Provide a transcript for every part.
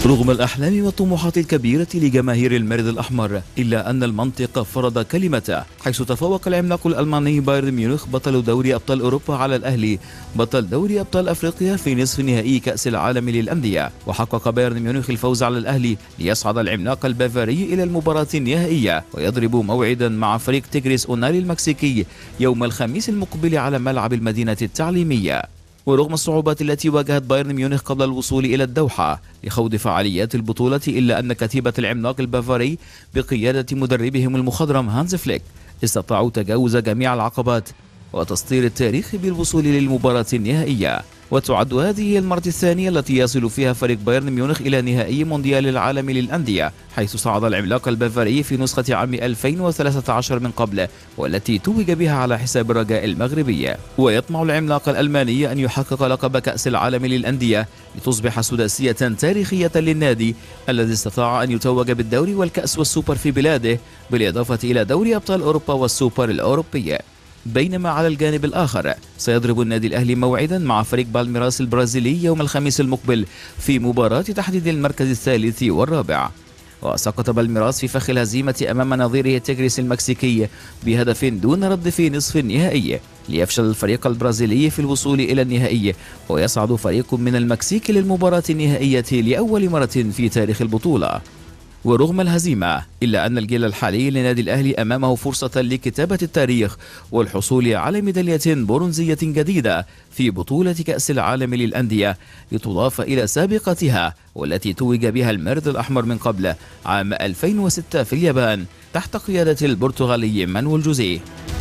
رغم الأحلام والطموحات الكبيرة لجماهير المارد الأحمر إلا أن المنطق فرض كلمته حيث تفوق العملاق الألماني بايرن ميونخ بطل دوري أبطال أوروبا على الأهلي بطل دوري أبطال أفريقيا في نصف نهائي كأس العالم للأندية وحقق بايرن ميونخ الفوز على الأهلي ليصعد العملاق البافاري إلى المباراة النهائية ويضرب موعدا مع فريق تيغريس أوناري المكسيكي يوم الخميس المقبل على ملعب المدينة التعليمية ورغم الصعوبات التي واجهت بايرن ميونخ قبل الوصول إلى الدوحة لخوض فعاليات البطولة إلا أن كتيبة العملاق البافاري بقيادة مدربهم المخضرم هانز فليك استطاعوا تجاوز جميع العقبات وتسطير التاريخ بالوصول للمباراة النهائية وتعد هذه المرة الثانية التي يصل فيها فريق بايرن ميونخ إلى نهائي مونديال العالم للأندية حيث صعد العملاق البافاري في نسخة عام 2013 من قبل والتي توج بها على حساب الرجاء المغربي ويطمع العملاق الألماني أن يحقق لقب كأس العالم للأندية لتصبح سداسية تاريخية للنادي الذي استطاع أن يتوج بالدوري والكأس والسوبر في بلاده بالإضافة إلى دوري أبطال أوروبا والسوبر الأوروبي بينما على الجانب الآخر سيضرب النادي الأهلي موعدا مع فريق بالميراس البرازيلي يوم الخميس المقبل في مباراة تحديد المركز الثالث والرابع وسقط بالميراس في فخ الهزيمة أمام نظيره تيغريس المكسيكي بهدف دون رد في نصف النهائي ليفشل الفريق البرازيلي في الوصول إلى النهائي ويصعد فريق من المكسيك للمباراة النهائية لأول مرة في تاريخ البطولة ورغم الهزيمة إلا أن الجيل الحالي لنادي الأهلي أمامه فرصة لكتابة التاريخ والحصول على ميدالية برونزية جديدة في بطولة كأس العالم للأندية لتضاف إلى سابقتها والتي توج بها المارد الأحمر من قبل عام 2006 في اليابان تحت قيادة البرتغالي مانويل جوزيه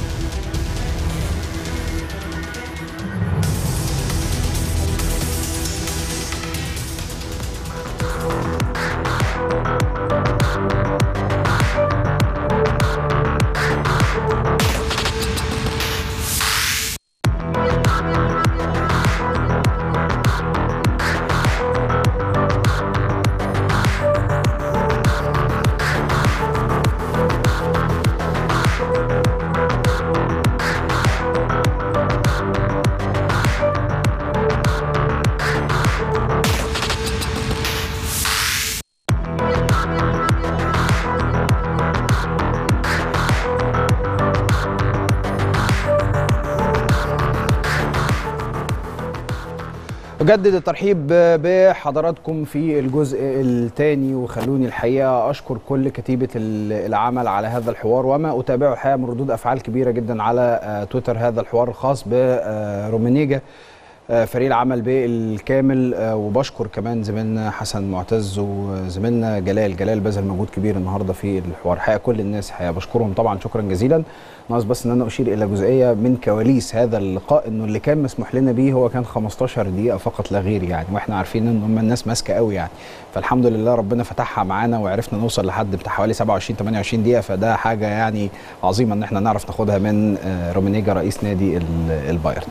أجدد الترحيب بحضراتكم في الجزء الثاني وخلوني الحقيقة أشكر كل كتيبة العمل على هذا الحوار وما أتابعه الحقيقة من ردود أفعال كبيرة جدا على تويتر هذا الحوار الخاص برومينيجا فريق العمل بالكامل وبشكر كمان زميلنا حسن معتز وزميلنا جلال جلال بذل مجهود كبير النهارده في الحوار حقيقه كل الناس حقيقه بشكرهم طبعا شكرا جزيلا ناقص بس ان انا اشير الى جزئيه من كواليس هذا اللقاء انه اللي كان مسموح لنا بيه هو كان 15 دقيقه فقط لا غير يعني واحنا عارفين ان هم الناس ماسكه قوي يعني فالحمد لله ربنا فتحها معانا وعرفنا نوصل لحد بتاع حوالي 27 28 دقيقه فده حاجه يعني عظيمه ان احنا نعرف ناخدها من رومينيجا رئيس نادي البايرن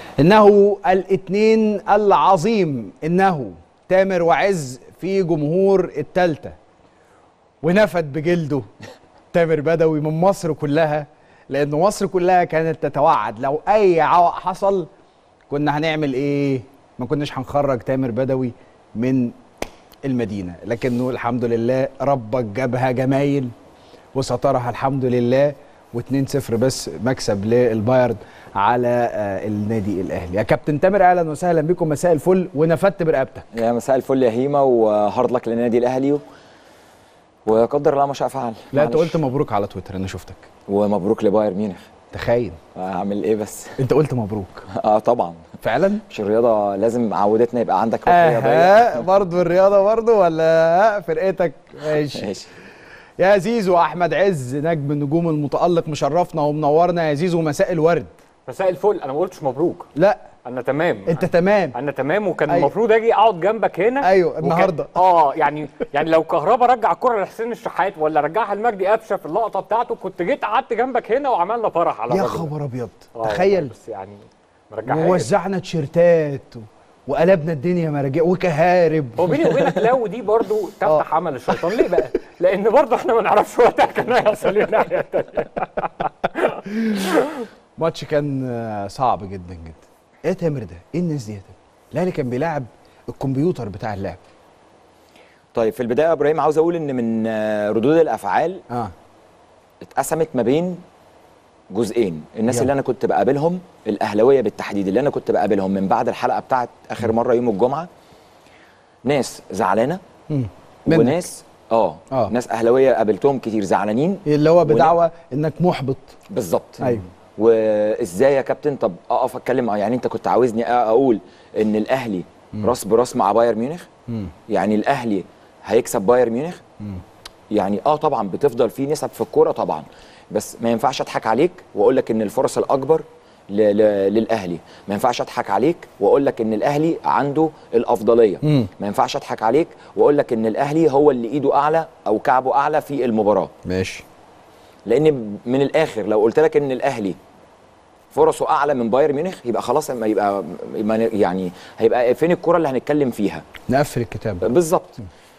انه الاثنين العظيم انه تامر وعز في جمهور التالتة ونفد بجلده تامر بدوي من مصر كلها لان مصر كلها كانت تتوعد لو اي عوق حصل كنا هنعمل ايه ما كناش هنخرج تامر بدوي من المدينه لكنه الحمد لله ربك جابها جمايل وسترها الحمد لله و2-0 بس مكسب للبايرن على النادي الاهلي يا كابتن تامر اهلا وسهلا بكم مساء الفل ونفدت برقبتك يا مساء الفل يا هيما وهارد لك للنادي الاهلي وقدر الله ما شاء فعل لا انت قلت مبروك على تويتر انا شفتك ومبروك لبايرن ميونخ تخيل اعمل ايه بس انت قلت مبروك اه طبعا فعلا مش الرياضه لازم عودتنا يبقى عندك روح آه رياضيه برضه الرياضه برضه ولا فرقتك ماشي ماشي يا زيزو احمد عز نجم النجوم المتالق مشرفنا ومنورنا يا زيزو مساء الورد مساء الفل انا ما قلتش مبروك لا انا تمام انت تمام انا تمام وكان أيوة. المفروض اجي اقعد جنبك هنا ايوه وكان- النهارده اه يعني يعني لو كهربا رجع الكره لحسين الشحات ولا رجعها لمجدي قفشه في اللقطه بتاعته كنت جيت قعدت جنبك هنا وعملنا فرح على يا الراجل ده. خبر ابيض آه والله، تخيل بس يعني ما رجعهاش ووزعنا تيشيرتات و- وقلبنا الدنيا مراجع وكهارب هو بيني وبينك لو دي برضو تفتح عمل الشيطان ليه بقى؟ لان برضو احنا ما نعرفش وقتها كان هيحصل ايه الناحيه التانيه ماتش كان آه، صعب جدا جدا ايه يا تامر ده ايه الناس دي يا تامر الاهلي كان بيلاعب الكمبيوتر بتاع اللعب طيب في البدايه يا ابراهيم عاوز اقول ان من آه، ردود الافعال اه اتقسمت ما بين جزئين الناس يلا. اللي انا كنت بقابلهم الاهلاويه بالتحديد اللي انا كنت بقابلهم من بعد الحلقه بتاعت اخر مره يوم الجمعه ناس زعلانه مم. منك. وناس اه آه. ناس اهلاويه قابلتهم كتير زعلانين اللي هو بدعوى انك محبط بالظبط ايوه وازاي يا كابتن طب اقف اتكلم يعني انت كنت عاوزني أ- اقول ان الاهلي راس براس مع بايرن ميونخ مم. يعني الاهلي هيكسب بايرن ميونخ مم. يعني اه طبعا بتفضل في نسب في الكوره طبعا بس ما ينفعش اضحك عليك واقول لك ان الفرص الاكبر ل- ل- للاهلي ما ينفعش اضحك عليك واقول لك ان الاهلي عنده الافضليه مم. ما ينفعش اضحك عليك واقول لك ان الاهلي هو اللي ايده اعلى او كعبه اعلى في المباراه ماشي لان من الاخر لو قلت لك ان الاهلي فرصه اعلى من بايرن ميونخ يبقى خلاص ما يبقى ما ن- يعني هيبقى فين الكره اللي هنتكلم فيها نقفل الكتاب بالظبط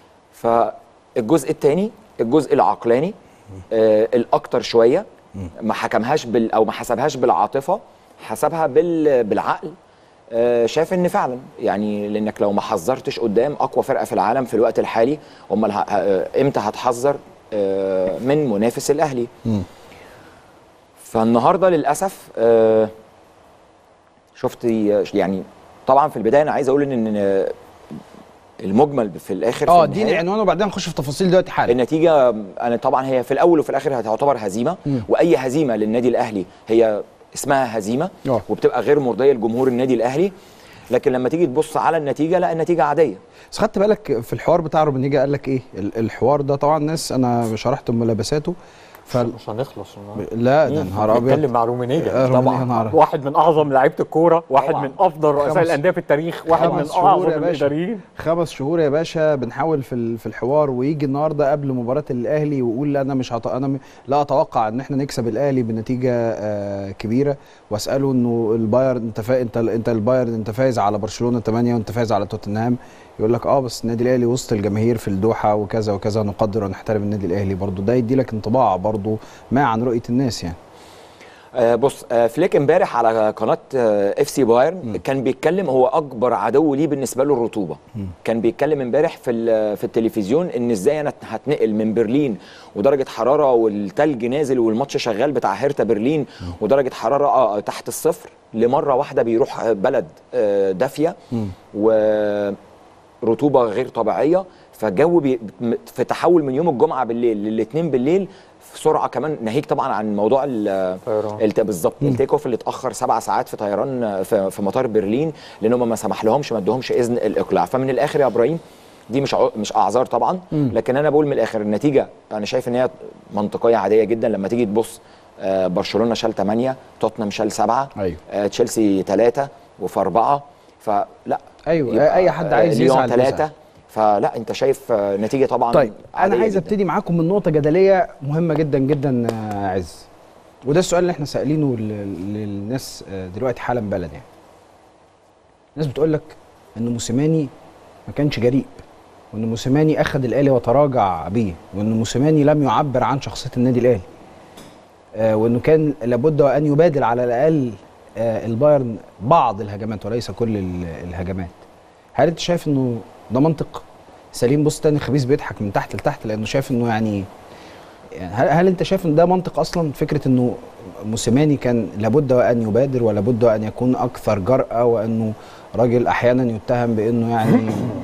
فالجزء الثاني الجزء العقلاني آه الاكتر شويه ما حكمهاش بال او ما حسبهاش بالعاطفه حسبها بال بالعقل آه شايف ان فعلا يعني لانك لو ما حذرتش قدام اقوى فرقه في العالم في الوقت الحالي امال ه- ه- امتى هتحذر آه من منافس الاهلي مم. فالنهارده للاسف آه، شفت يعني طبعا في البدايه انا عايز اقول ان إن المجمل في الاخر اه في اديني النهاية عنوان وبعدين نخش في تفاصيل دلوقتي حالا النتيجه انا طبعا هي في الاول وفي الاخر هتعتبر هزيمه مم. واي هزيمه للنادي الاهلي هي اسمها هزيمه آه. وبتبقى غير مرضيه لجمهور النادي الاهلي لكن لما تيجي تبص على النتيجه لا النتيجه عاديه بس خدت بالك في الحوار بتاع روبنيجا قال لك ايه ال- الحوار ده طبعا ناس انا شرحت ملابساته ف مش هنخلص النهارده لا ده نهار ابيض بنتكلم مع رومينيجا آه، رومينيجا طبعا نهار. واحد من اعظم لعيبه الكوره واحد طبعاً. من افضل رؤساء خمس- الانديه في التاريخ واحد من خمس شهور اعظم يا باشا. الاداريين خمس شهور يا باشا بنحاول في ال- في الحوار ويجي النهارده قبل مباراه الاهلي ويقول لا انا مش هط... انا م... لا اتوقع ان احنا نكسب الاهلي بنتيجه آه كبيره واساله انه البايرن انت فا... انت انت البايرن انت فايز على برشلونه 8 وانت فايز على توتنهام يقول لك اه بس النادي الاهلي وسط الجماهير في الدوحه وكذا وكذا نقدر ونحترم النادي الاهلي برضو ده يدي لك انطباع برضو ما عن رؤيه الناس يعني آه بص آه فليك امبارح على قناه آه اف سي بايرن كان بيتكلم هو اكبر عدو ليه بالنسبه له الرطوبه كان بيتكلم امبارح في ال- في التلفزيون ان ازاي انا هتنقل من برلين ودرجه حراره والتلج نازل والماتش شغال بتاع هيرتا برلين ودرجه حراره آه تحت الصفر لمره واحده بيروح بلد آه دافيه ورطوبه غير طبيعيه فالجو بي في تحول من يوم الجمعه بالليل للاثنين بالليل في سرعه كمان ناهيك طبعا عن موضوع ال- طيران. الت... بالظبط التيك اوف اللي اتاخر سبع ساعات في طيران في, في مطار برلين لان هم ما سمح لهمش ما ادوهمش اذن الاقلاع فمن الاخر يا ابراهيم دي مش عو... مش اعذار طبعا لكن انا بقول من الاخر النتيجه انا شايف ان هي منطقيه عاديه جدا لما تيجي تبص آه، برشلونه شال 8 توتنهام شال 7 أيوة. تشيلسي 3 وفي 4 فلا ايوه يبقى، اي حد آه، عايز ليون يزعل ثلاثة يزعل. فلا انت شايف آه، نتيجه طبعا طيب انا عادية عايز جداً. ابتدي معاكم من نقطه جدليه مهمه جدا جدا آه، عز وده السؤال اللي احنا سائلينه لل- للناس آه، دلوقتي حالا بلد يعني الناس بتقول لك ان موسيماني ما كانش جريء وان موسيماني اخذ الاهلي وتراجع بيه وان موسيماني لم يعبر عن شخصيه النادي الاهلي آه، وانه كان لابد وان يبادل على الاقل آه، البايرن بعض الهجمات وليس كل ال- الهجمات هل انت شايف انه ده منطق سليم بص تاني خبيث بيضحك من تحت لتحت لانه شايف انه يعني يعني هل, هل انت شايف ان ده منطق اصلا فكره انه موسيماني كان لابد وان يبادر ولابد وان يكون اكثر جرأه وانه راجل احيانا يتهم بانه يعني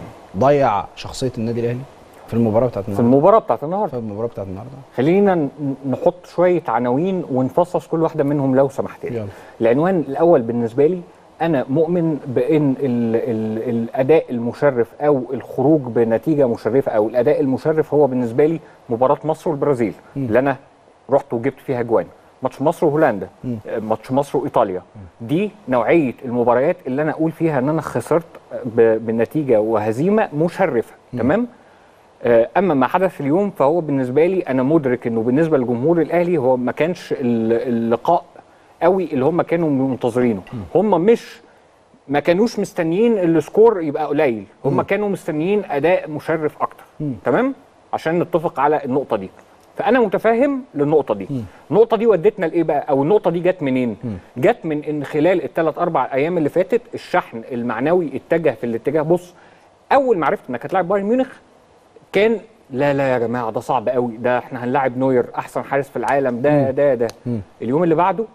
ضيع شخصيه النادي الاهلي في المباراه بتاعت في النهارده المباراه بتاعت النهارده في المباراه بتاعت النهارده خلينا ن- نحط شويه عناوين ونفصص كل واحده منهم لو سمحت لي يلا. العنوان الاول بالنسبه لي انا مؤمن بان ال ال الاداء المشرف او الخروج بنتيجه مشرفه او الاداء المشرف هو بالنسبه لي مباراه مصر والبرازيل اللي انا رحت وجبت فيها جوان ماتش مصر وهولندا آه، ماتش مصر وايطاليا دي نوعيه المباريات اللي انا اقول فيها ان انا خسرت ب- بنتيجه وهزيمه مشرفه تمام آه، اما ما حدث اليوم فهو بالنسبه لي انا مدرك انه بالنسبه لجمهور الاهلي هو ما كانش ال- اللقاء قوي اللي هم كانوا منتظرينه هم مش ما كانوش مستنيين السكور يبقى قليل هم كانوا مستنيين اداء مشرف اكتر تمام عشان نتفق على النقطه دي فانا متفاهم للنقطه دي النقطه دي ودتنا لايه بقى او النقطه دي جت منين جت من ان خلال الثلاث اربع ايام اللي فاتت الشحن المعنوي اتجه في الاتجاه بص اول ما عرفت انك هتلاعب بايرن ميونخ كان لا لا يا جماعه ده صعب قوي ده احنا هنلاعب نوير احسن حارس في العالم ده ده ده اليوم اللي بعده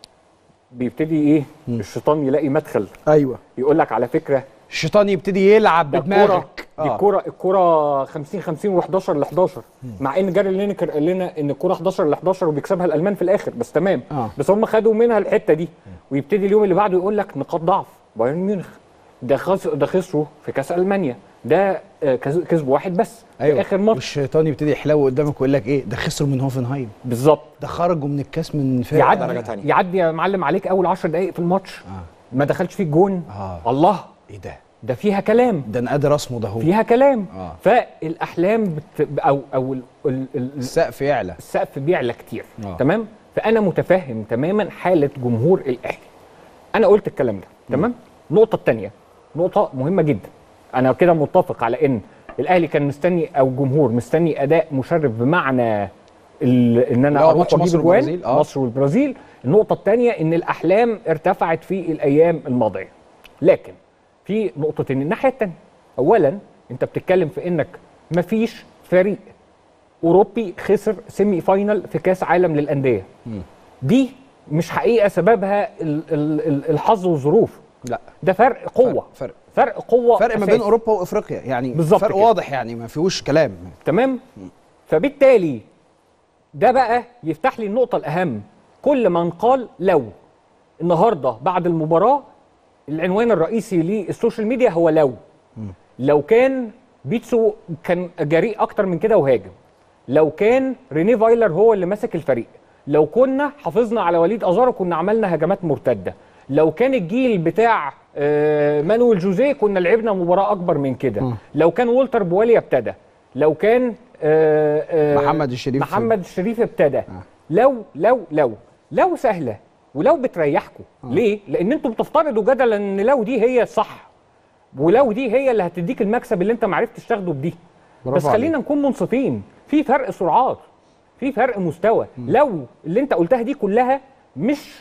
بيبتدي ايه الشيطان يلاقي مدخل ايوه يقول لك على فكره الشيطان يبتدي يلعب ده الكوره بدماغك دي الكوره الكوره 50 50 و11 ل 11 مع ان جاري لينكر قال لنا ان الكوره 11 ل 11 وبيكسبها الالمان في الاخر بس تمام آه. بس هم خدوا منها الحته دي ويبتدي اليوم اللي بعده يقول لك نقاط ضعف بايرن ميونخ ده خس... ده خسروا في كاس المانيا ده آه، كز- كسبوا واحد بس ايوه في اخر ماتش والشيطان يبتدي يحلو قدامك ويقول لك ايه ده خسروا من هوفنهايم بالظبط ده خرجوا من الكاس من فرقه درجة يعدي تانية. يعدي يا معلم عليك اول 10 دقائق في الماتش آه. ما دخلش فيه الجون آه. الله ايه ده ده فيها كلام ده انا قادر اصمد اهو فيها كلام آه. فالاحلام بت... او او ال... ال... ال... السقف يعلى السقف بيعلى كتير آه. تمام فانا متفهم تماما حاله جمهور الاهلي انا قلت الكلام ده تمام النقطه الثانيه نقطه مهمه جدا انا كده متفق على ان الاهلي كان مستني او جمهور مستني اداء مشرف بمعنى ال... ان انا لا، اروح ماتش واجيب مصر اجوان والبرازيل، آه. مصر والبرازيل النقطه الثانيه ان الاحلام ارتفعت في الايام الماضيه لكن في نقطتين الناحيه الثانيه اولا انت بتتكلم في انك مفيش فريق اوروبي خسر سيمي فاينل في كاس عالم للانديه دي مش حقيقه سببها ال- ال- ال- الحظ والظروف لا ده فرق قوه فرق فرق قوه فرق ما أساسي. بين اوروبا وافريقيا يعني بالظبط فرق كده. واضح يعني ما فيهوش كلام تمام فبالتالي ده بقى يفتح لي النقطه الاهم كل من قال لو النهارده بعد المباراه العنوان الرئيسي للسوشيال ميديا هو لو لو كان بيتسو كان جريء اكتر من كده وهاجم لو كان ريني فايلر هو اللي ماسك الفريق لو كنا حافظنا على وليد ازارو كنا عملنا هجمات مرتده لو كان الجيل بتاع آه، مانويل جوزيه كنا لعبنا مباراه اكبر من كده لو كان والتر بواليا ابتدى لو كان آه، آه، محمد الشريف محمد الشريف ابتدى لو لو لو لو سهله ولو بتريحكم ليه لان انتم بتفترضوا جدلا ان لو دي هي الصح ولو دي هي اللي هتديك المكسب اللي انت ما عرفتش تاخده بدي برافو بس خلينا عليك. نكون منصفين في فرق سرعات في فرق مستوى لو اللي انت قلتها دي كلها مش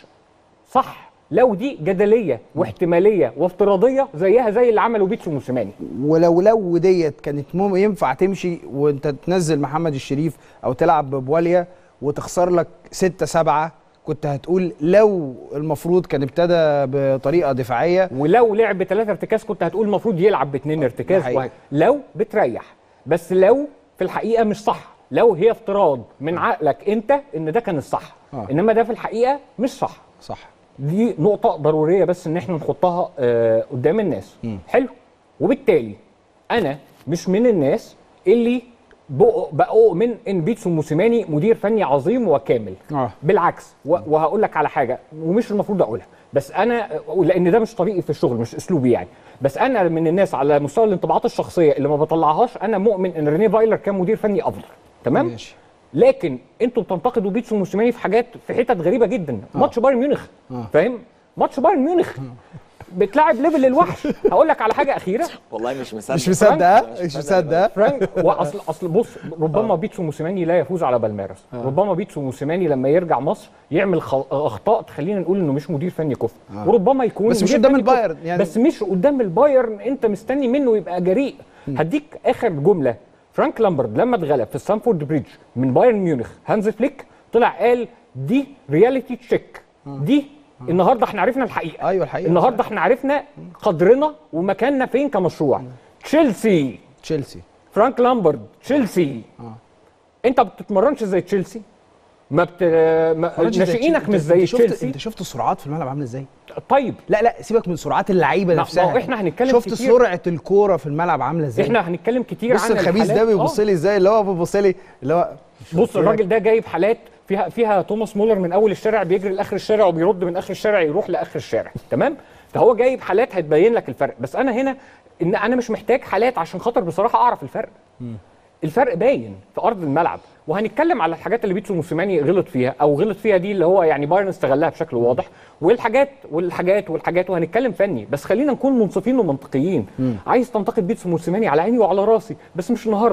صح لو دي جدليه واحتماليه وافتراضيه زيها زي اللي عمله بيتسو موسيماني ولو لو ديت كانت مم ينفع تمشي وانت تنزل محمد الشريف او تلعب ببواليا وتخسر لك ستة سبعة كنت هتقول لو المفروض كان ابتدى بطريقة دفاعية ولو لعب بثلاثة ارتكاز كنت هتقول المفروض يلعب باثنين ارتكاز حقيقي. وهي. لو بتريح بس لو في الحقيقه مش صح لو هي افتراض من عقلك انت ان ده كان الصح آه. انما ده في الحقيقه مش صح صح دي نقطة ضرورية بس إن إحنا نحطها آه قدام الناس. حلو؟ وبالتالي أنا مش من الناس اللي بق- بأؤمن إن بيتسو موسيماني مدير فني عظيم وكامل. آه. بالعكس و- وهقول لك على حاجة ومش المفروض أقولها بس أنا لأن ده مش طريقي في الشغل مش أسلوبي يعني. بس أنا من الناس على مستوى الانطباعات الشخصية اللي ما بطلعهاش أنا مؤمن إن ريني فايلر كان مدير فني أفضل. تمام؟ ماشي لكن انتوا بتنتقدوا بيتسو موسيماني في حاجات في حتت غريبه جدا ماتش بايرن ميونخ فاهم ماتش بايرن ميونخ بتلاعب ليفل الوحش هقول لك على حاجه اخيره والله مش مصدق مش مصدق ها؟ مش مصدق فرانك واصل اصل بص ربما بيتسو موسيماني لا يفوز على بالميراس ربما بيتسو موسيماني لما يرجع مصر يعمل خ- اخطاء تخلينا نقول انه مش مدير فني كفء وربما يكون بس مش مدير قدام فني كفء. البايرن يعني. بس مش قدام البايرن انت مستني منه يبقى جريء هديك اخر جمله فرانك لامبرد لما اتغلب في ستانفورد بريدج من بايرن ميونخ هانز فليك طلع قال دي رياليتي تشيك دي النهارده احنا عرفنا الحقيقه أيوة الحقيقة. النهارده احنا عرفنا قدرنا ومكاننا فين كمشروع تشيلسي تشيلسي فرانك لامبرد تشيلسي انت ما بتتمرنش زي تشيلسي ما بت ما... ناشئينك انت- مش زي انت شفت تشيلسي انت شفت السرعات في الملعب عامله ازاي؟ طيب لا لا سيبك من سرعات اللعيبه ما- نفسها ما هو احنا هنتكلم شفت كتير. سرعه الكوره في الملعب عامله ازاي؟ احنا هنتكلم كتير بص عن الخميس ده الحالات. بيبص آه. لي ازاي اللي هو بيبص لي اللي هو بص الراجل ده جايب حالات فيها فيها توماس مولر من اول الشارع بيجري لاخر الشارع وبيرد من اخر الشارع يروح لاخر الشارع تمام فهو جايب حالات هتبين لك الفرق بس انا هنا ان انا مش محتاج حالات عشان خاطر بصراحه اعرف الفرق الفرق باين في ارض الملعب وهنتكلم على الحاجات اللي بيتسو موسيماني غلط فيها او غلط فيها دي اللي هو يعني بايرن استغلها بشكل واضح والحاجات والحاجات والحاجات وهنتكلم فني بس خلينا نكون منصفين ومنطقيين عايز تنتقد بيتسو موسيماني على عيني وعلى راسي بس مش النهارده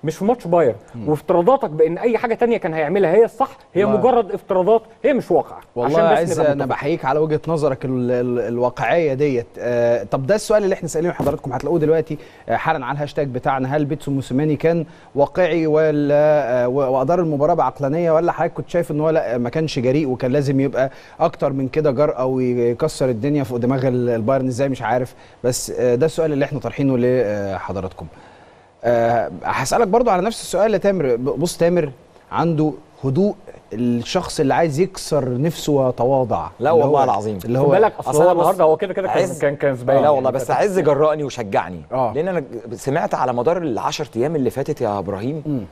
مش في ماتش بايرن وافتراضاتك بان اي حاجه تانية كان هيعملها هي الصح هي والله. مجرد افتراضات هي مش واقع والله يا بس عز نبقى انا متفقين. بحييك على وجهه نظرك ال ال الواقعيه ديت آه طب ده السؤال اللي احنا سالينه حضراتكم هتلاقوه دلوقتي آه حالا على الهاشتاج بتاعنا هل بيتسو موسيماني كان واقعي ولا آه و- وادار المباراه بعقلانيه ولا حضرتك كنت شايف ان هو لا ما كانش جريء وكان لازم يبقى اكتر من كده جرأه ويكسر الدنيا فوق دماغ ال- البايرن ازاي مش عارف بس آه ده السؤال اللي احنا طرحينه لحضراتكم آه، هسألك برضو على نفس السؤال لتامر بص تامر عنده هدوء الشخص اللي عايز يكسر نفسه ويتواضع لا اللي والله هو- العظيم. اللي خد هو بالك اصل أصل هو أنا بص- النهارده هو كده كده كان عز- كان كان سباق لا والله بس عز جرأني وشجعني آه. لان انا سمعت على مدار ال 10 ايام اللي فاتت يا ابراهيم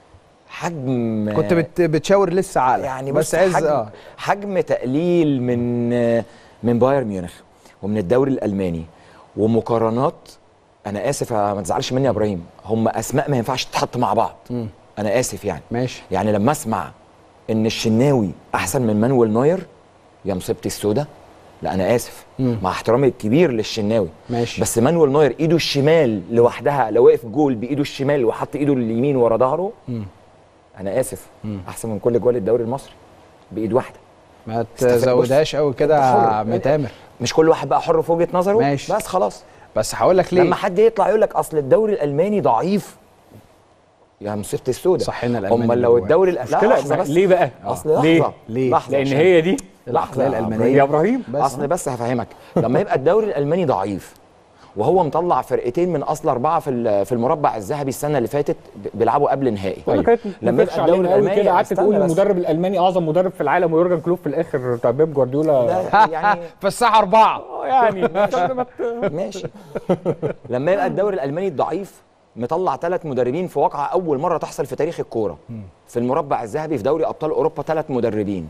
حجم كنت بت بتشاور لسه عقلك يعني بس بس عز حجم, اه حجم تقليل من من بايرن ميونخ ومن الدوري الالماني ومقارنات انا اسف يا- ما تزعلش مني يا ابراهيم هم اسماء ما ينفعش تتحط مع بعض انا اسف يعني ماشي يعني لما اسمع ان الشناوي احسن من مانويل نوير يا مصيبتي السوداء لا انا اسف مم. مع احترامي الكبير للشناوي ماشي. بس مانويل نوير ايده الشمال لوحدها لو وقف جول بايده الشمال وحط ايده اليمين ورا ظهره انا اسف احسن من كل جوال الدوري المصري بايد واحده ما استفاد- تزودهاش قوي كده أنت يا حر. عم تامر مش كل واحد بقى حر في وجهه نظره ماشي. بس خلاص بس هقول لك ليه لما حد يطلع يقول لك اصل الدوري الالماني ضعيف يا مصيبتي السوداء صحينا الألماني امال لو جواه. الدوري لا مشكلة لحظه بس ليه بقى؟ اصل لحظه ليه؟ ليه؟ لحظه لان عشان- هي دي العقليه لحظة. الالمانيه يا ابراهيم بس اصل بس هفهمك لما يبقى الدوري الالماني ضعيف وهو مطلع فرقتين من اصل اربعه في ال- في المربع الذهبي السنه اللي فاتت ب- بيلعبوا قبل نهائي ولا كانت لما لما يبقى الدوري قوي الالماني كده قعدت استنى تقول بس. المدرب الالماني اعظم مدرب في العالم ويورجن كلوب في الاخر بتاع بيب جوارديولا ده يعني في الساعه 4 آه يعني عشان ما ت- ماشي لما يبقى الدوري الالماني الضعيف مطلع ثلاث مدربين في واقعه اول مره تحصل في تاريخ الكوره في المربع الذهبي في دوري ابطال اوروبا ثلاث مدربين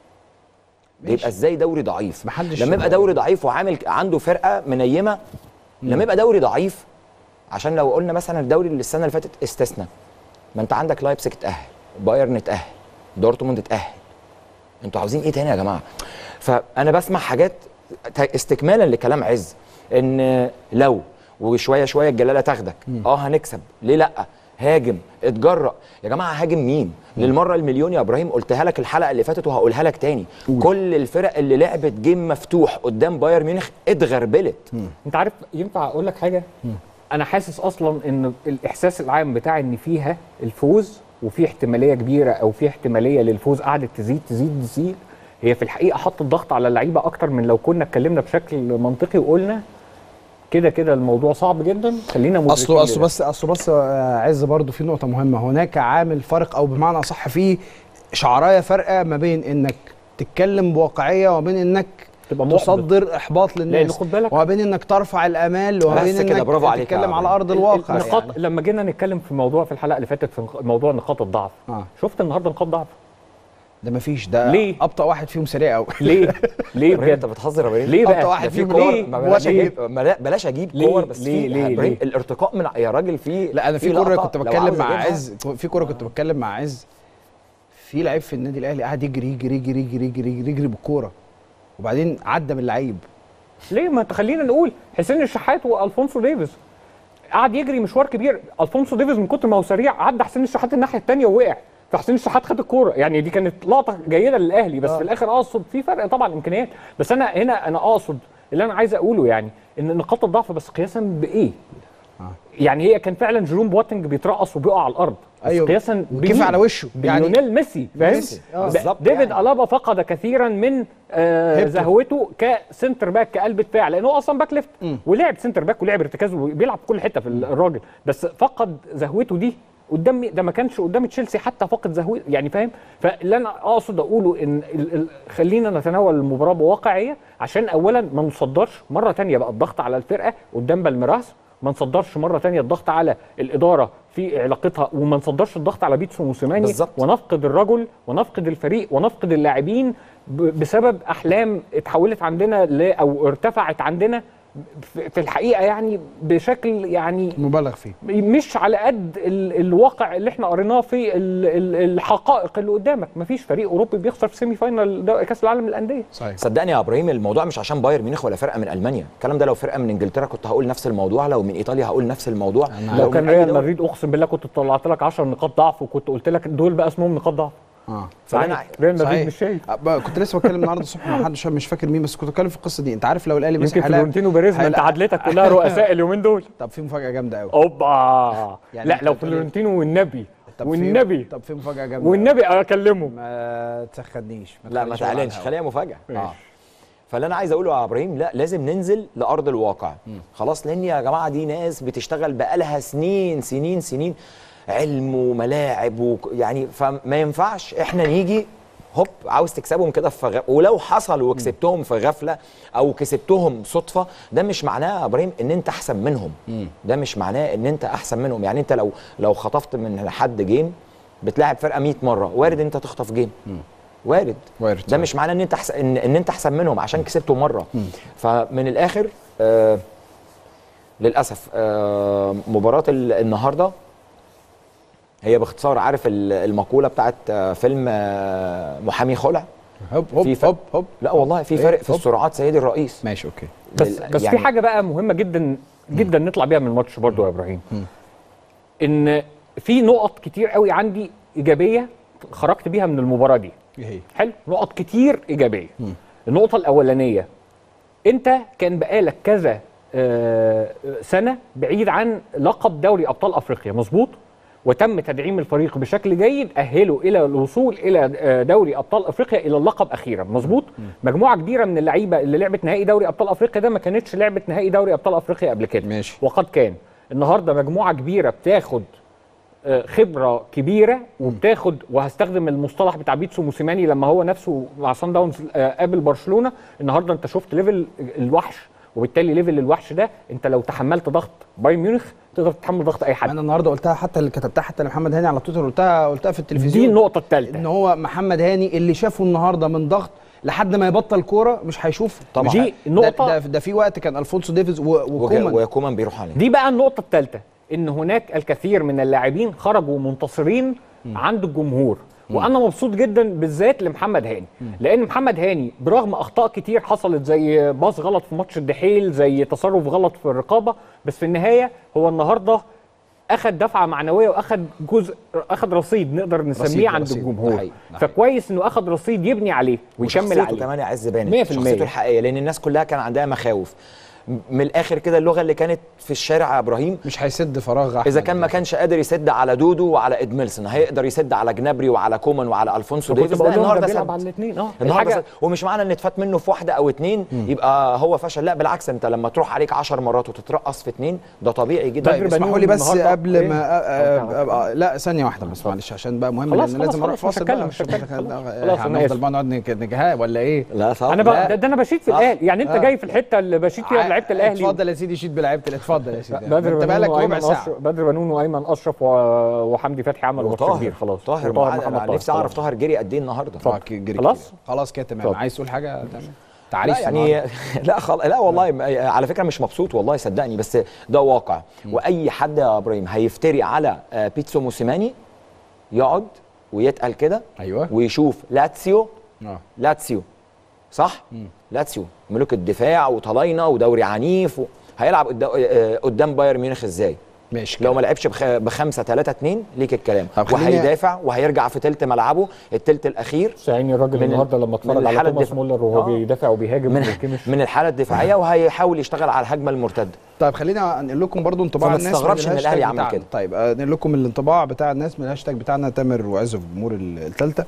ده يبقى ازاي دوري ضعيف محدش لما يبقى دوري ضعيف وعامل عنده فرقه منيمه لما يبقى دوري ضعيف عشان لو قلنا مثلا الدوري اللي السنه اللي فاتت استثنى ما انت عندك لايبسك اتاهل بايرن اتاهل دورتموند اتاهل انتوا عاوزين ايه تاني يا جماعه فانا بسمع حاجات ت- استكمالا لكلام عز ان لو وشويه شويه الجلاله تاخدك اه هنكسب ليه لا هاجم اتجرأ يا جماعه هاجم مين للمره المليون يا ابراهيم قلتها لك الحلقه اللي فاتت وهقولها لك تاني كل الفرق اللي لعبت جيم مفتوح قدام بايرن ميونخ اتغربلت انت عارف ينفع اقول لك حاجه انا حاسس اصلا ان الاحساس العام بتاع ان فيها الفوز وفي احتماليه كبيره او في احتماليه للفوز قعدت تزيد تزيد تزيد هي في الحقيقه حطت ضغط على اللعيبه اكتر من لو كنا اتكلمنا بشكل منطقي وقلنا كده كده الموضوع صعب جدا خلينا مدركين اصله اصله لده. بس اصله بس آه، عز برضو في نقطه مهمه هناك عامل فرق او بمعنى اصح في شعرايه فارقه ما بين انك تتكلم بواقعيه وبين انك تبقى محبط. تصدر احباط للناس لأن خد بالك- وما بين انك ترفع الامال وما بس بين كده، انك برافو عليك يا تتكلم على عمرو. ارض الواقع النقاط يعني. لما جينا نتكلم في موضوع في الحلقه اللي فاتت في نق- موضوع نقاط الضعف آه. شفت النهارده نقاط ضعف ده مفيش ده ليه؟ ابطا واحد فيهم سريع قوي ليه ليه ابراهيم انت بجد بتهزر يا ابراهيم ليه أبطأ بقى واحد ده في فيهم كور ليه؟ ما بلاش ليه؟ اجيب ما بلاش اجيب ليه؟ كور بس ليه؟ في ليه؟ إبراهيم ليه؟ الارتقاء من يا راجل في لا انا في كوره لقطة كنت لو بتكلم عاوز مع أجيبها. عز في كوره كنت بتكلم مع عز في لعيب في النادي الاهلي قاعد يجري يجري يجري يجري يجري يجري, يجري بالكوره وبعدين عدى من اللعيب ليه ما تخلينا نقول حسين الشحات والفونسو ديفيز قعد يجري مشوار كبير الفونسو ديفيز من كتر ما هو سريع عدى حسين الشحات الناحيه الثانيه ووقع فحسين الشحات خد الكوره يعني دي كانت لقطه جيده للاهلي بس في الاخر اقصد في فرق طبعا امكانيات بس انا هنا انا اقصد اللي انا عايز اقوله يعني ان نقاط الضعف بس قياسا بايه؟ يعني هي كان فعلا جيروم بواتنج بيترقص وبيقع على الارض بس أيوه. قياسا وكيف بمين؟ على وشه. يعني- بليونيل ميسي فاهم ميسي. آه. ب- بالظبط ديفيد يعني. الابا فقد كثيرا من آه هيبته. زهوته كسنتر باك كقلب دفاع لانه اصلا باك ليفت ولعب سنتر باك ولعب ارتكاز وبيلعب في كل حته في الراجل بس فقد زهوته دي قدام ده ما كانش قدام تشيلسي حتى فقد زهوته يعني فاهم فاللي انا اقصد اقوله ان ال ال خلينا نتناول المباراه بواقعيه عشان اولا ما نصدرش مره تانية بقى الضغط على الفرقه قدام بالميراس ما نصدرش مره تانية الضغط على الاداره في علاقتها وما نصدرش الضغط على بيتسو موسيماني بالظبط. ونفقد الرجل ونفقد الفريق ونفقد اللاعبين ب- بسبب احلام اتحولت عندنا ل او ارتفعت عندنا في في الحقيقه يعني بشكل يعني مبالغ فيه مش على قد ال الواقع اللي احنا قريناه في ال ال الحقائق اللي قدامك مفيش فريق اوروبي بيخسر في سيمي فاينال دو- كاس العالم للانديه صحيح صدقني يا ابراهيم الموضوع مش عشان بايرن ميونخ ولا فرقه من المانيا الكلام ده لو فرقه من انجلترا كنت هقول نفس الموضوع لو من ايطاليا هقول نفس الموضوع أنا لو كان من أي ريال دوري. مدريد اقسم بالله كنت طلعت لك 10 نقاط ضعف وكنت قلت لك دول بقى اسمهم نقاط ضعف اه فأنا صحيح. ريال مدريد صحيح. مش شايف أه، بقى كنت لسه بتكلم النهارده الصبح مع حد مش- مش فاكر مين بس كنت بتكلم في القصه دي انت عارف لو الاهلي مسك يمكن حلقة- فلورنتينو بيريز ما انت حلقة- عدلتك كلها رؤساء اليومين دول طب في مفاجاه جامده قوي اوبا يعني لا أنت لو بتقول إيه؟ فلورنتينو والنبي طب في- والنبي طب في مفاجاه جامده أوي. والنبي اكلمه ما تسخنيش لا ما تخليش أقول تعلنش عنها. خليها مفاجاه اه فاللي انا عايز اقوله يا ابراهيم لا لازم ننزل لارض الواقع خلاص لان يا جماعه دي ناس بتشتغل بقالها سنين سنين سنين علم وملاعب و... يعني فما ينفعش احنا نيجي هوب عاوز تكسبهم كده في غ... ولو حصل وكسبتهم في غفله او كسبتهم صدفه ده مش معناه يا ابراهيم ان انت احسن منهم ده مش معناه ان انت احسن منهم يعني انت لو لو خطفت من حد جيم بتلاعب فرقه 100 مره وارد انت تخطف جيم وارد وارد ده صحيح. مش معناه ان انت احسن ان, ان انت احسن منهم عشان كسبته مره فمن الاخر آه للاسف آه مباراه ال- النهارده هي باختصار عارف ال- المقوله بتاعت آه فيلم آه محامي خلع هوب هوب في فرق. هوب هوب لا والله في إيه؟ فرق في هوب. السرعات سيدي الرئيس ماشي اوكي بس لل- بس يعني- في حاجه بقى مهمه جدا جدا نطلع بيها من الماتش برضو يا ابراهيم ان في نقط كتير قوي عندي ايجابيه خرجت بيها من المباراه دي ايه هي حلو نقط كتير ايجابيه النقطه الاولانيه انت كان بقالك كذا آه، سنه بعيد عن لقب دوري ابطال افريقيا مظبوط وتم تدعيم الفريق بشكل جيد اهله الى الوصول الى آه، دوري ابطال افريقيا الى اللقب اخيرا مظبوط مجموعه كبيره من اللعيبه اللي لعبت نهائي دوري ابطال افريقيا ده ما كانتش لعبت نهائي دوري ابطال افريقيا قبل كده ماشي. وقد كان النهارده مجموعه كبيره بتاخد آه، خبره كبيره وبتاخد وهستخدم المصطلح بتاع بيتسو موسيماني لما هو نفسه مع صن داونز آه، قابل برشلونه النهارده انت شفت ليفل الوحش وبالتالي ليفل الوحش ده انت لو تحملت ضغط بايرن ميونخ تقدر تتحمل ضغط اي حد انا النهارده قلتها حتى اللي كتبتها حتى لمحمد هاني على تويتر قلتها قلتها في التلفزيون دي النقطه ان الثالثه هو محمد هاني اللي شافه النهارده من ضغط لحد ما يبطل كوره مش هيشوف طبعا. دي ده, النقطه ده, ده في وقت كان الفونسو ديفيز و- وك- وكومان وكومان بيروح عليه دي بقى النقطة الثالثة إن هناك الكثير من اللاعبين خرجوا منتصرين عند الجمهور وأنا مبسوط جدا بالذات لمحمد هاني لأن محمد هاني برغم أخطاء كتير حصلت زي باص غلط في ماتش الدحيل زي تصرف غلط في الرقابة بس في النهاية هو النهاردة أخذ دفعة معنوية وأخذ جزء أخذ رصيد نقدر رصيد، نسميه عند رصيد. ده الجمهور حقيقي، ده حقيقي. فكويس إنه أخذ رصيد يبني عليه ويكمل وشخصيته عليه كمان يا عز بانت 100% شخصيته الحقيقيه لان الناس كلها كان عندها مخاوف من الاخر كده اللغه اللي كانت في الشارع يا ابراهيم مش هيسد فراغ اذا أحمد كان ما كانش قادر يسد على دودو وعلى ادميلسون هيقدر يسد على جنابري وعلى كومان وعلى الفونسو كنت ديفيز بقول لا لهم ده النهارده بيلعب سد على الاثنين اه النهارده الحاجة- سد. ومش معنى ان اتفات منه في واحده او اتنين يبقى هو فشل لا بالعكس انت لما تروح عليك 10 مرات وتترقص في اتنين ده طبيعي جدا طيب بدري اسمحوا لي بنون بس النهاردة قبل إيه؟ ما آه، آه، أوكي. آه، لا ثانيه واحده بس معلش عشان بقى مهم خلاص، لان خلاص، لازم اروح خلاص، مش فاصل هتكلم، بقى مش عشان هتكلم. خلاص خلاص، أنا هنفضل آسف. بقى نقعد نك- نجها ولا ايه؟ لا صح انا بقى لا. ده, ده انا بشيد في صح. الاهلي يعني انت آه. جاي في الحته اللي بشيد فيها لعيبه الاهلي اتفضل يا سيدي شيت بلعيبه اتفضل يا سيدي بدر انت بنون بقالك ربع وايمن ساعه اشرف بدر بنون وايمن اشرف و... وحمدي فتحي عملوا ماتش وطاهر كبير خلاص طاهر وطاهر معانا. محمد انا طاهر نفسي اعرف خلاص. طاهر جري قد ايه النهارده اه ك- جري خلاص؟ كتير. خلاص كده تمام اتفضل. عايز تقول حاجه تمام لا تعريف يعني لا خل... لا والله م- على فكره مش مبسوط والله صدقني بس ده واقع واي حد يا ابراهيم هيفتري على آه، بيتسو موسيماني يقعد ويتقل كده ايوه ويشوف لاتسيو اه لاتسيو صح لاتسيو ملوك الدفاع وطلاينه ودوري عنيف و... هيلعب قدام آه، قدام بايرن ميونخ ازاي ماشي لو كده. ما لعبش بخ... بخمسة ثلاثة اتنين ليك الكلام طب خليني- وهيدافع وهيرجع في تلت ملعبه التلت الاخير ساعدني الراجل من ال- النهارده لما من اتفرج على الحالة توماس الدفاع- مولر وهو آه. بيدافع وبيهاجم من وبيكمش من الحاله الدفاعيه وهيحاول يشتغل على الهجمه المرتده طيب خلينا انقل لكم برضو انطباع فما الناس تستغربش من إن الهاشتاج الأهلي عمل بتاعنا. كده. طيب آه، انقل لكم الانطباع بتاع الناس من الهاشتاج بتاعنا تامر وعزه في الجمهور الثالثه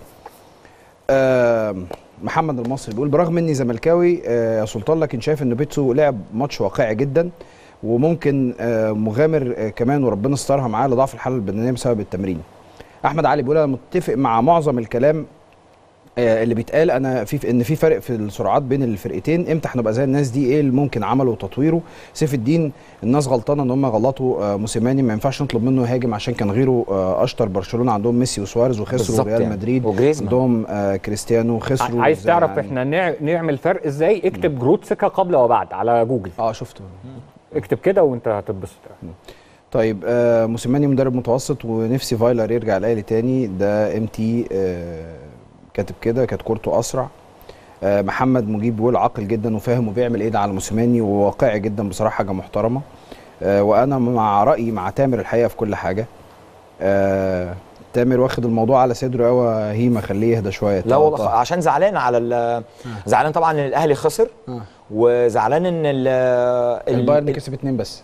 آه محمد المصري بيقول برغم اني زملكاوي آه، يا سلطان لكن شايف ان بيتسو لعب ماتش واقعي جدا وممكن آه، مغامر آه، كمان وربنا استرها معاه لضعف الحاله البدنيه بسبب التمرين احمد علي بيقول انا متفق مع معظم الكلام آه، اللي بيتقال انا في ان في فرق في السرعات بين الفرقتين امتى هنبقى زي الناس دي ايه اللي ممكن عمله وتطويره سيف الدين الناس غلطانه ان هم غلطوا آه، موسيماني ما ينفعش نطلب منه يهاجم عشان كان غيره آه، اشطر برشلونه عندهم ميسي وسواريز وخسروا بالظبط ريال يعني. مدريد وجريزمان. عندهم آه، كريستيانو خسروا عايز زي تعرف يعني- احنا نع- نعمل فرق ازاي اكتب جروتسكا قبل وبعد على جوجل اه شفته اكتب كده وانت هتتبسط طيب آه موسيماني مدرب متوسط ونفسي فايلر يرجع الاهلي تاني ده ام تي آه كاتب كده كانت كورته اسرع آه محمد مجيب بيقول عاقل جدا وفاهم وبيعمل ايه ده على موسيماني وواقعي جدا بصراحه حاجه محترمه آه وانا مع رايي مع تامر الحقيقه في كل حاجه آه تامر واخد الموضوع على صدره قوي هيما خليه يهدى شويه لا والله عشان زعلان على ال- زعلان طبعا ان الاهلي خسر آه. وزعلان ان ال ال- البايرن ال- كسب اتنين بس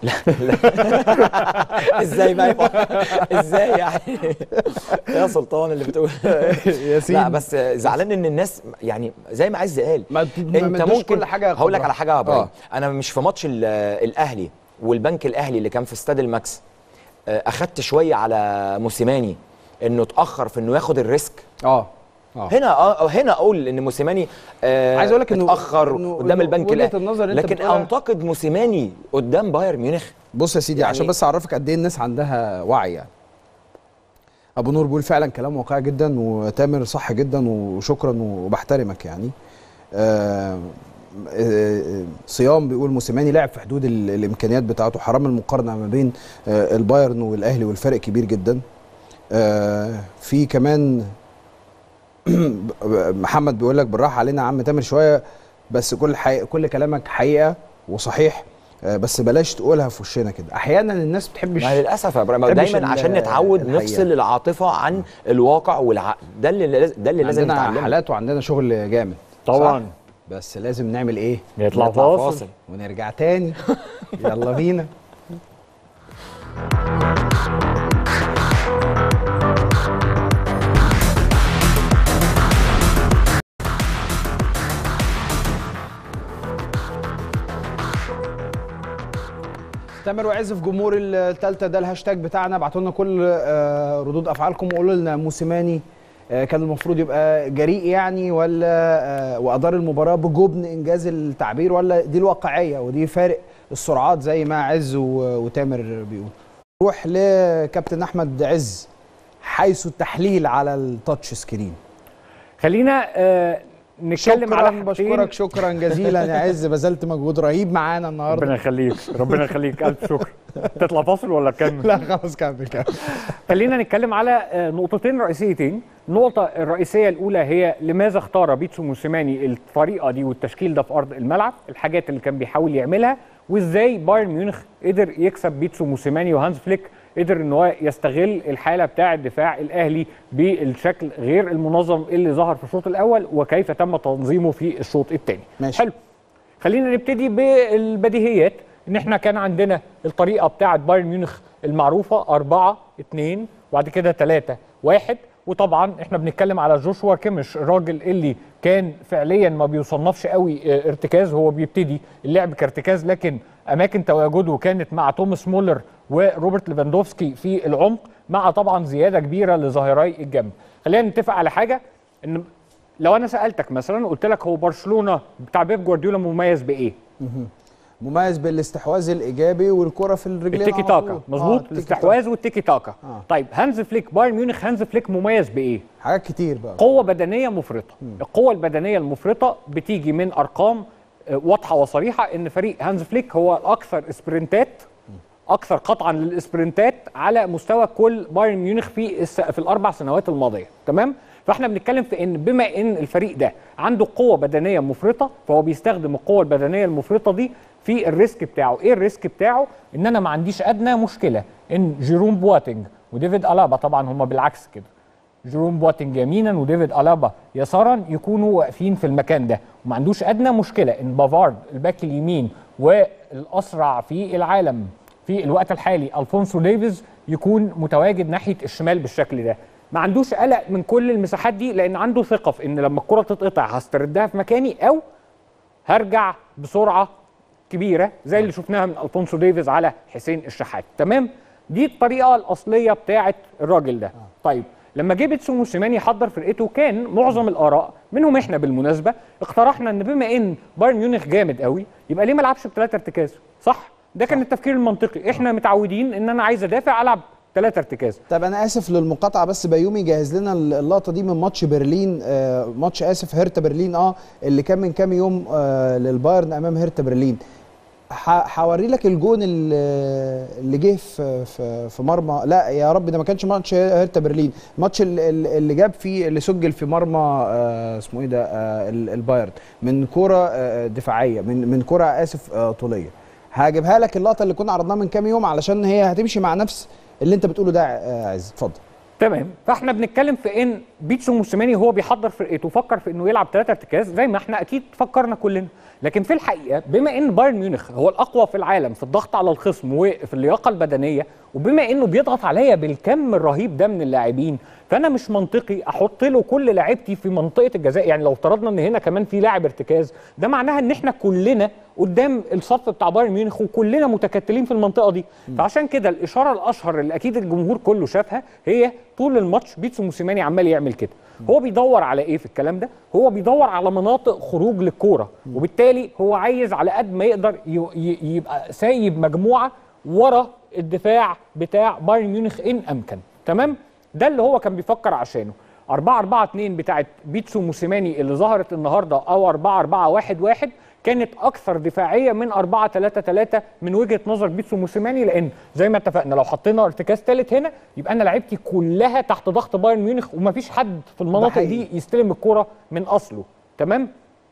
ازاي بقى يبقى- ازاي يعني يا سلطان اللي بتقول ياسين لا بس زعلان ان الناس يعني زي ما عز قال ما ما انت ادوش ممكن كل حاجه هقول لك خبرة. على حاجه يا ابراهيم آه. انا مش في ماتش ال- الاهلي والبنك الاهلي اللي كان في استاد الماكس آه، اخدت شويه على موسيماني انه اتاخر في انه ياخد الريسك اه اه هنا اه هنا اقول ان موسيماني آه عايز أقول لك إنه- اتاخر إنه- قدام إنه البنك وجهة الاهلي النظر اللي أنت لكن بتقولها- انتقد موسيماني قدام بايرن ميونخ بص يا سيدي يعني- عشان بس اعرفك قد ايه الناس عندها وعي يعني ابو نور بيقول فعلا كلام واقعي جدا وتامر صح جدا وشكرا وبحترمك يعني آه آه، صيام بيقول موسيماني لعب في حدود ال- الامكانيات بتاعته حرام المقارنه ما بين آه، البايرن والاهلي والفرق كبير جدا آه، في كمان محمد بيقول لك بالراحه علينا يا عم تامر شويه بس كل حقيقة كل كلامك حقيقه وصحيح آه، بس بلاش تقولها في وشنا كده احيانا الناس بتحبش ما للاسف يا ابراهيم بحبش دايما ال- عشان نتعود الحقيقة. نفصل العاطفه عن الواقع والعقل ده اللي لاز- ده اللي لازم عندنا نتعلمه حالات وعندنا شغل جامد طبعا. صح؟ بس لازم نعمل ايه يطلع نطلع فاصل ونرجع تاني يلا بينا تامر وعز في جمهور الثالثه ده الهاشتاج بتاعنا ابعتوا لنا كل آه، ردود افعالكم وقولوا لنا موسيماني آه، كان المفروض يبقى جريء يعني ولا آه، وادار المباراه بجبن انجاز التعبير ولا دي الواقعيه ودي فارق السرعات زي ما عز و- وتامر بيقول نروح لكابتن احمد عز حيث التحليل على التاتش سكرين خلينا آه نتكلم شكرا على حاجتين. بشكرك شكرا جزيلا يا عز بذلت مجهود رهيب معانا ربنا النهارده يخليك ربنا يخليك الف شكر تطلع فاصل ولا تكمل لا خلاص كمل كمل خلينا نتكلم على آه، نقطتين رئيسيتين النقطة الرئيسية الأولى هي لماذا اختار بيتسو موسيماني الطريقة دي والتشكيل ده في أرض الملعب الحاجات اللي كان بيحاول يعملها وإزاي بايرن ميونخ قدر يكسب بيتسو موسيماني وهانز فليك قدر ان هو يستغل الحاله بتاعه دفاع الاهلي بالشكل غير المنظم اللي ظهر في الشوط الاول وكيف تم تنظيمه في الشوط الثاني ماشي. حلو خلينا نبتدي بالبديهيات ان احنا كان عندنا الطريقه بتاعه بايرن ميونخ المعروفه 4 2 وبعد كده 3 1 وطبعا احنا بنتكلم على جوشوا كيمش الراجل اللي كان فعليا ما بيصنفش قوي اه، ارتكاز هو بيبتدي اللعب كارتكاز لكن اماكن تواجده كانت مع توماس مولر وروبرت ليفاندوفسكي في العمق مع طبعا زياده كبيره لظاهري الجنب خلينا نتفق على حاجه ان لو انا سالتك مثلا قلت لك هو برشلونه بتاع بيب جوارديولا مميز بايه مميز بالاستحواذ الايجابي والكره في الرجلين التيكي على تاكا طول. مظبوط آه، التيكي الاستحواذ والتيكي تاكا آه. طيب هانز فليك بايرن ميونخ هانز فليك مميز بايه تاكا. حاجات كتير بقى قوه بدنيه مفرطه القوه البدنيه المفرطه بتيجي من ارقام آه، واضحه وصريحه ان فريق هانز فليك هو الاكثر اسبرنتات اكثر قطعا للاسبرنتات على مستوى كل بايرن ميونخ في الس... في الاربع سنوات الماضيه تمام فاحنا بنتكلم في ان بما ان الفريق ده عنده قوه بدنيه مفرطه فهو بيستخدم القوه البدنيه المفرطه دي في الريسك بتاعه ايه الريسك بتاعه ان انا ما عنديش ادنى مشكله ان جيروم بواتينج وديفيد الابا طبعا هم بالعكس كده جيروم بواتينج يمينا وديفيد الابا يسارا يكونوا واقفين في المكان ده وما عندوش ادنى مشكله ان بافارد الباك اليمين والاسرع في العالم في الوقت الحالي الفونسو ديفيز يكون متواجد ناحيه الشمال بالشكل ده ما عندوش قلق من كل المساحات دي لان عنده ثقه في ان لما الكره تتقطع هستردها في مكاني او هرجع بسرعه كبيره زي اللي شفناها من الفونسو ديفيز على حسين الشحات تمام دي الطريقه الاصليه بتاعه الراجل ده طيب لما جه بيتسو موسيماني يحضر فرقته كان معظم الاراء منهم احنا بالمناسبه اقترحنا ان بما ان بايرن ميونخ جامد قوي يبقى ليه ما العبش بثلاثه ارتكاز صح ده كان التفكير المنطقي احنا متعودين ان انا عايز ادافع العب ثلاثه ارتكاز طب انا اسف للمقاطعه بس بيومي جهز لنا اللقطه دي من ماتش برلين آه ماتش اسف هيرتا برلين اه اللي كان من كام يوم آه للبايرن امام هيرتا برلين ح- هوري لك الجون اللي اللي جه في في في مرمى لا يا رب ده ما كانش ماتش هيرتا برلين الماتش اللي, اللي جاب فيه اللي سجل في مرمى آه اسمه ايه ده آه ال- البايرن من كره آه دفاعيه من من كره اسف آه طوليه هجيبها لك اللقطه اللي كنا عرضناها من كام يوم علشان هي هتمشي مع نفس اللي انت بتقوله ده آه عز اتفضل تمام فاحنا بنتكلم في ان بيتسو موسيماني هو بيحضر فرقته فكر في انه يلعب ثلاثه ارتكاز زي ما احنا اكيد فكرنا كلنا لكن في الحقيقه بما ان بايرن ميونخ هو الاقوى في العالم في الضغط على الخصم وفي اللياقه البدنيه وبما انه بيضغط عليا بالكم الرهيب ده من اللاعبين فانا مش منطقي احط له كل لاعبتي في منطقه الجزاء يعني لو افترضنا ان هنا كمان في لاعب ارتكاز ده معناها ان احنا كلنا قدام الصف بتاع بايرن ميونخ وكلنا متكتلين في المنطقه دي فعشان كده الاشاره الاشهر اللي اكيد الجمهور كله شافها هي طول الماتش بيتسو موسيماني عمال يعمل كده هو بيدور على ايه في الكلام ده هو بيدور على مناطق خروج للكوره وبالتالي هو عايز على قد ما يقدر ي- ي- يبقى سايب مجموعه ورا الدفاع بتاع بايرن ميونخ ان امكن تمام ده اللي هو كان بيفكر عشانه 4 4 2 بتاعت بيتسو موسيماني اللي ظهرت النهارده او 4 4 1 1 كانت اكثر دفاعيه من 4 3 3 من وجهه نظر بيتسو موسيماني لان زي ما اتفقنا لو حطينا ارتكاز ثالث هنا يبقى انا لعيبتي كلها تحت ضغط بايرن ميونخ ومفيش حد في المناطق حقيقي. دي يستلم الكوره من اصله تمام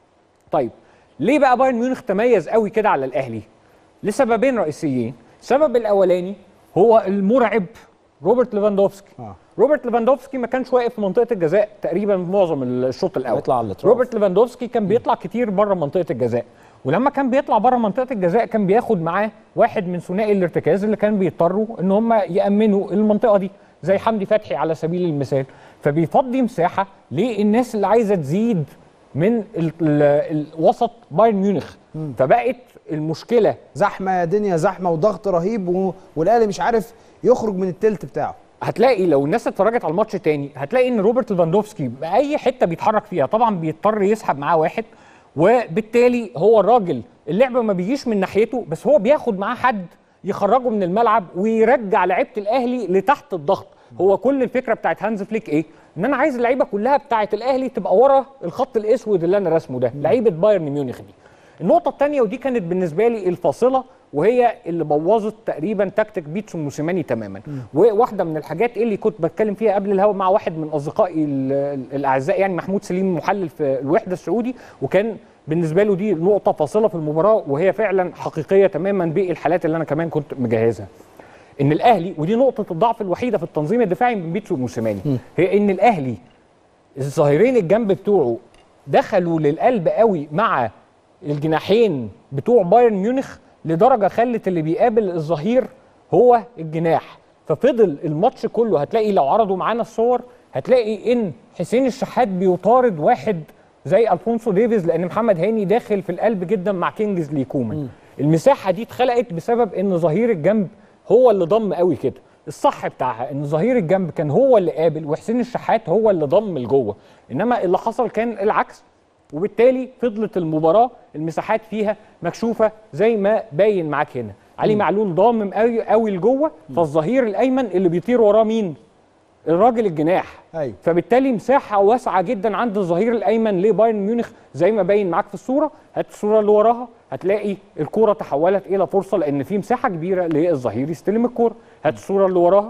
طيب ليه بقى بايرن ميونخ تميز قوي كده على الاهلي لسببين رئيسيين السبب الاولاني هو المرعب روبرت ليفاندوفسكي آه. روبرت ليفاندوفسكي ما كانش واقف في منطقه الجزاء تقريبا معظم الشوط الاول بيطلع على الأطراف. روبرت ليفاندوفسكي كان بيطلع كتير بره منطقه الجزاء ولما كان بيطلع بره منطقه الجزاء كان بياخد معاه واحد من ثنائي الارتكاز اللي كان بيضطروا ان هم يامنوا المنطقه دي زي حمدي فتحي على سبيل المثال فبيفضي مساحه للناس اللي عايزه تزيد من ال ال الوسط بايرن ميونخ فبقت المشكله زحمه يا دنيا زحمه وضغط رهيب و... والاهلي مش عارف يخرج من التلت بتاعه هتلاقي لو الناس اتفرجت على الماتش تاني هتلاقي ان روبرت ليفاندوفسكي باي حته بيتحرك فيها طبعا بيضطر يسحب معاه واحد وبالتالي هو الراجل اللعب ما بيجيش من ناحيته بس هو بياخد معاه حد يخرجه من الملعب ويرجع لعيبه الاهلي لتحت الضغط هو كل الفكره بتاعت هانز فليك ايه ان انا عايز اللعيبه كلها بتاعت الاهلي تبقى ورا الخط الاسود اللي انا راسمه ده لعيبه بايرن ميونخ دي النقطة الثانية ودي كانت بالنسبة لي الفاصلة وهي اللي بوظت تقريبا تكتيك بيتسو موسيماني تماما وواحدة من الحاجات اللي كنت بتكلم فيها قبل الهوا مع واحد من أصدقائي ال- ال- الأعزاء يعني محمود سليم محلل في الوحدة السعودي وكان بالنسبة له دي نقطة فاصلة في المباراة وهي فعلا حقيقية تماما بالحالات اللي أنا كمان كنت مجهزها ان الاهلي ودي نقطه الضعف الوحيده في التنظيم الدفاعي من بيتسو موسيماني هي ان الاهلي الظاهرين الجنب بتوعه دخلوا للقلب قوي مع الجناحين بتوع بايرن ميونخ لدرجه خلت اللي بيقابل الظهير هو الجناح ففضل الماتش كله هتلاقي لو عرضوا معانا الصور هتلاقي ان حسين الشحات بيطارد واحد زي الفونسو ديفيز لان محمد هاني داخل في القلب جدا مع كينجز كومان المساحه دي اتخلقت بسبب ان ظهير الجنب هو اللي ضم قوي كده الصح بتاعها ان ظهير الجنب كان هو اللي قابل وحسين الشحات هو اللي ضم لجوه انما اللي حصل كان العكس وبالتالي فضلت المباراه المساحات فيها مكشوفه زي ما باين معاك هنا علي معلول ضامم قوي قوي لجوه فالظهير الايمن اللي بيطير وراه مين الراجل الجناح أيوة. فبالتالي مساحه واسعه جدا عند الظهير الايمن لبايرن ميونخ زي ما باين معاك في الصوره هات الصوره اللي وراها هتلاقي الكوره تحولت الى فرصه لان في مساحه كبيره للظهير يستلم الكوره هات الصوره اللي وراها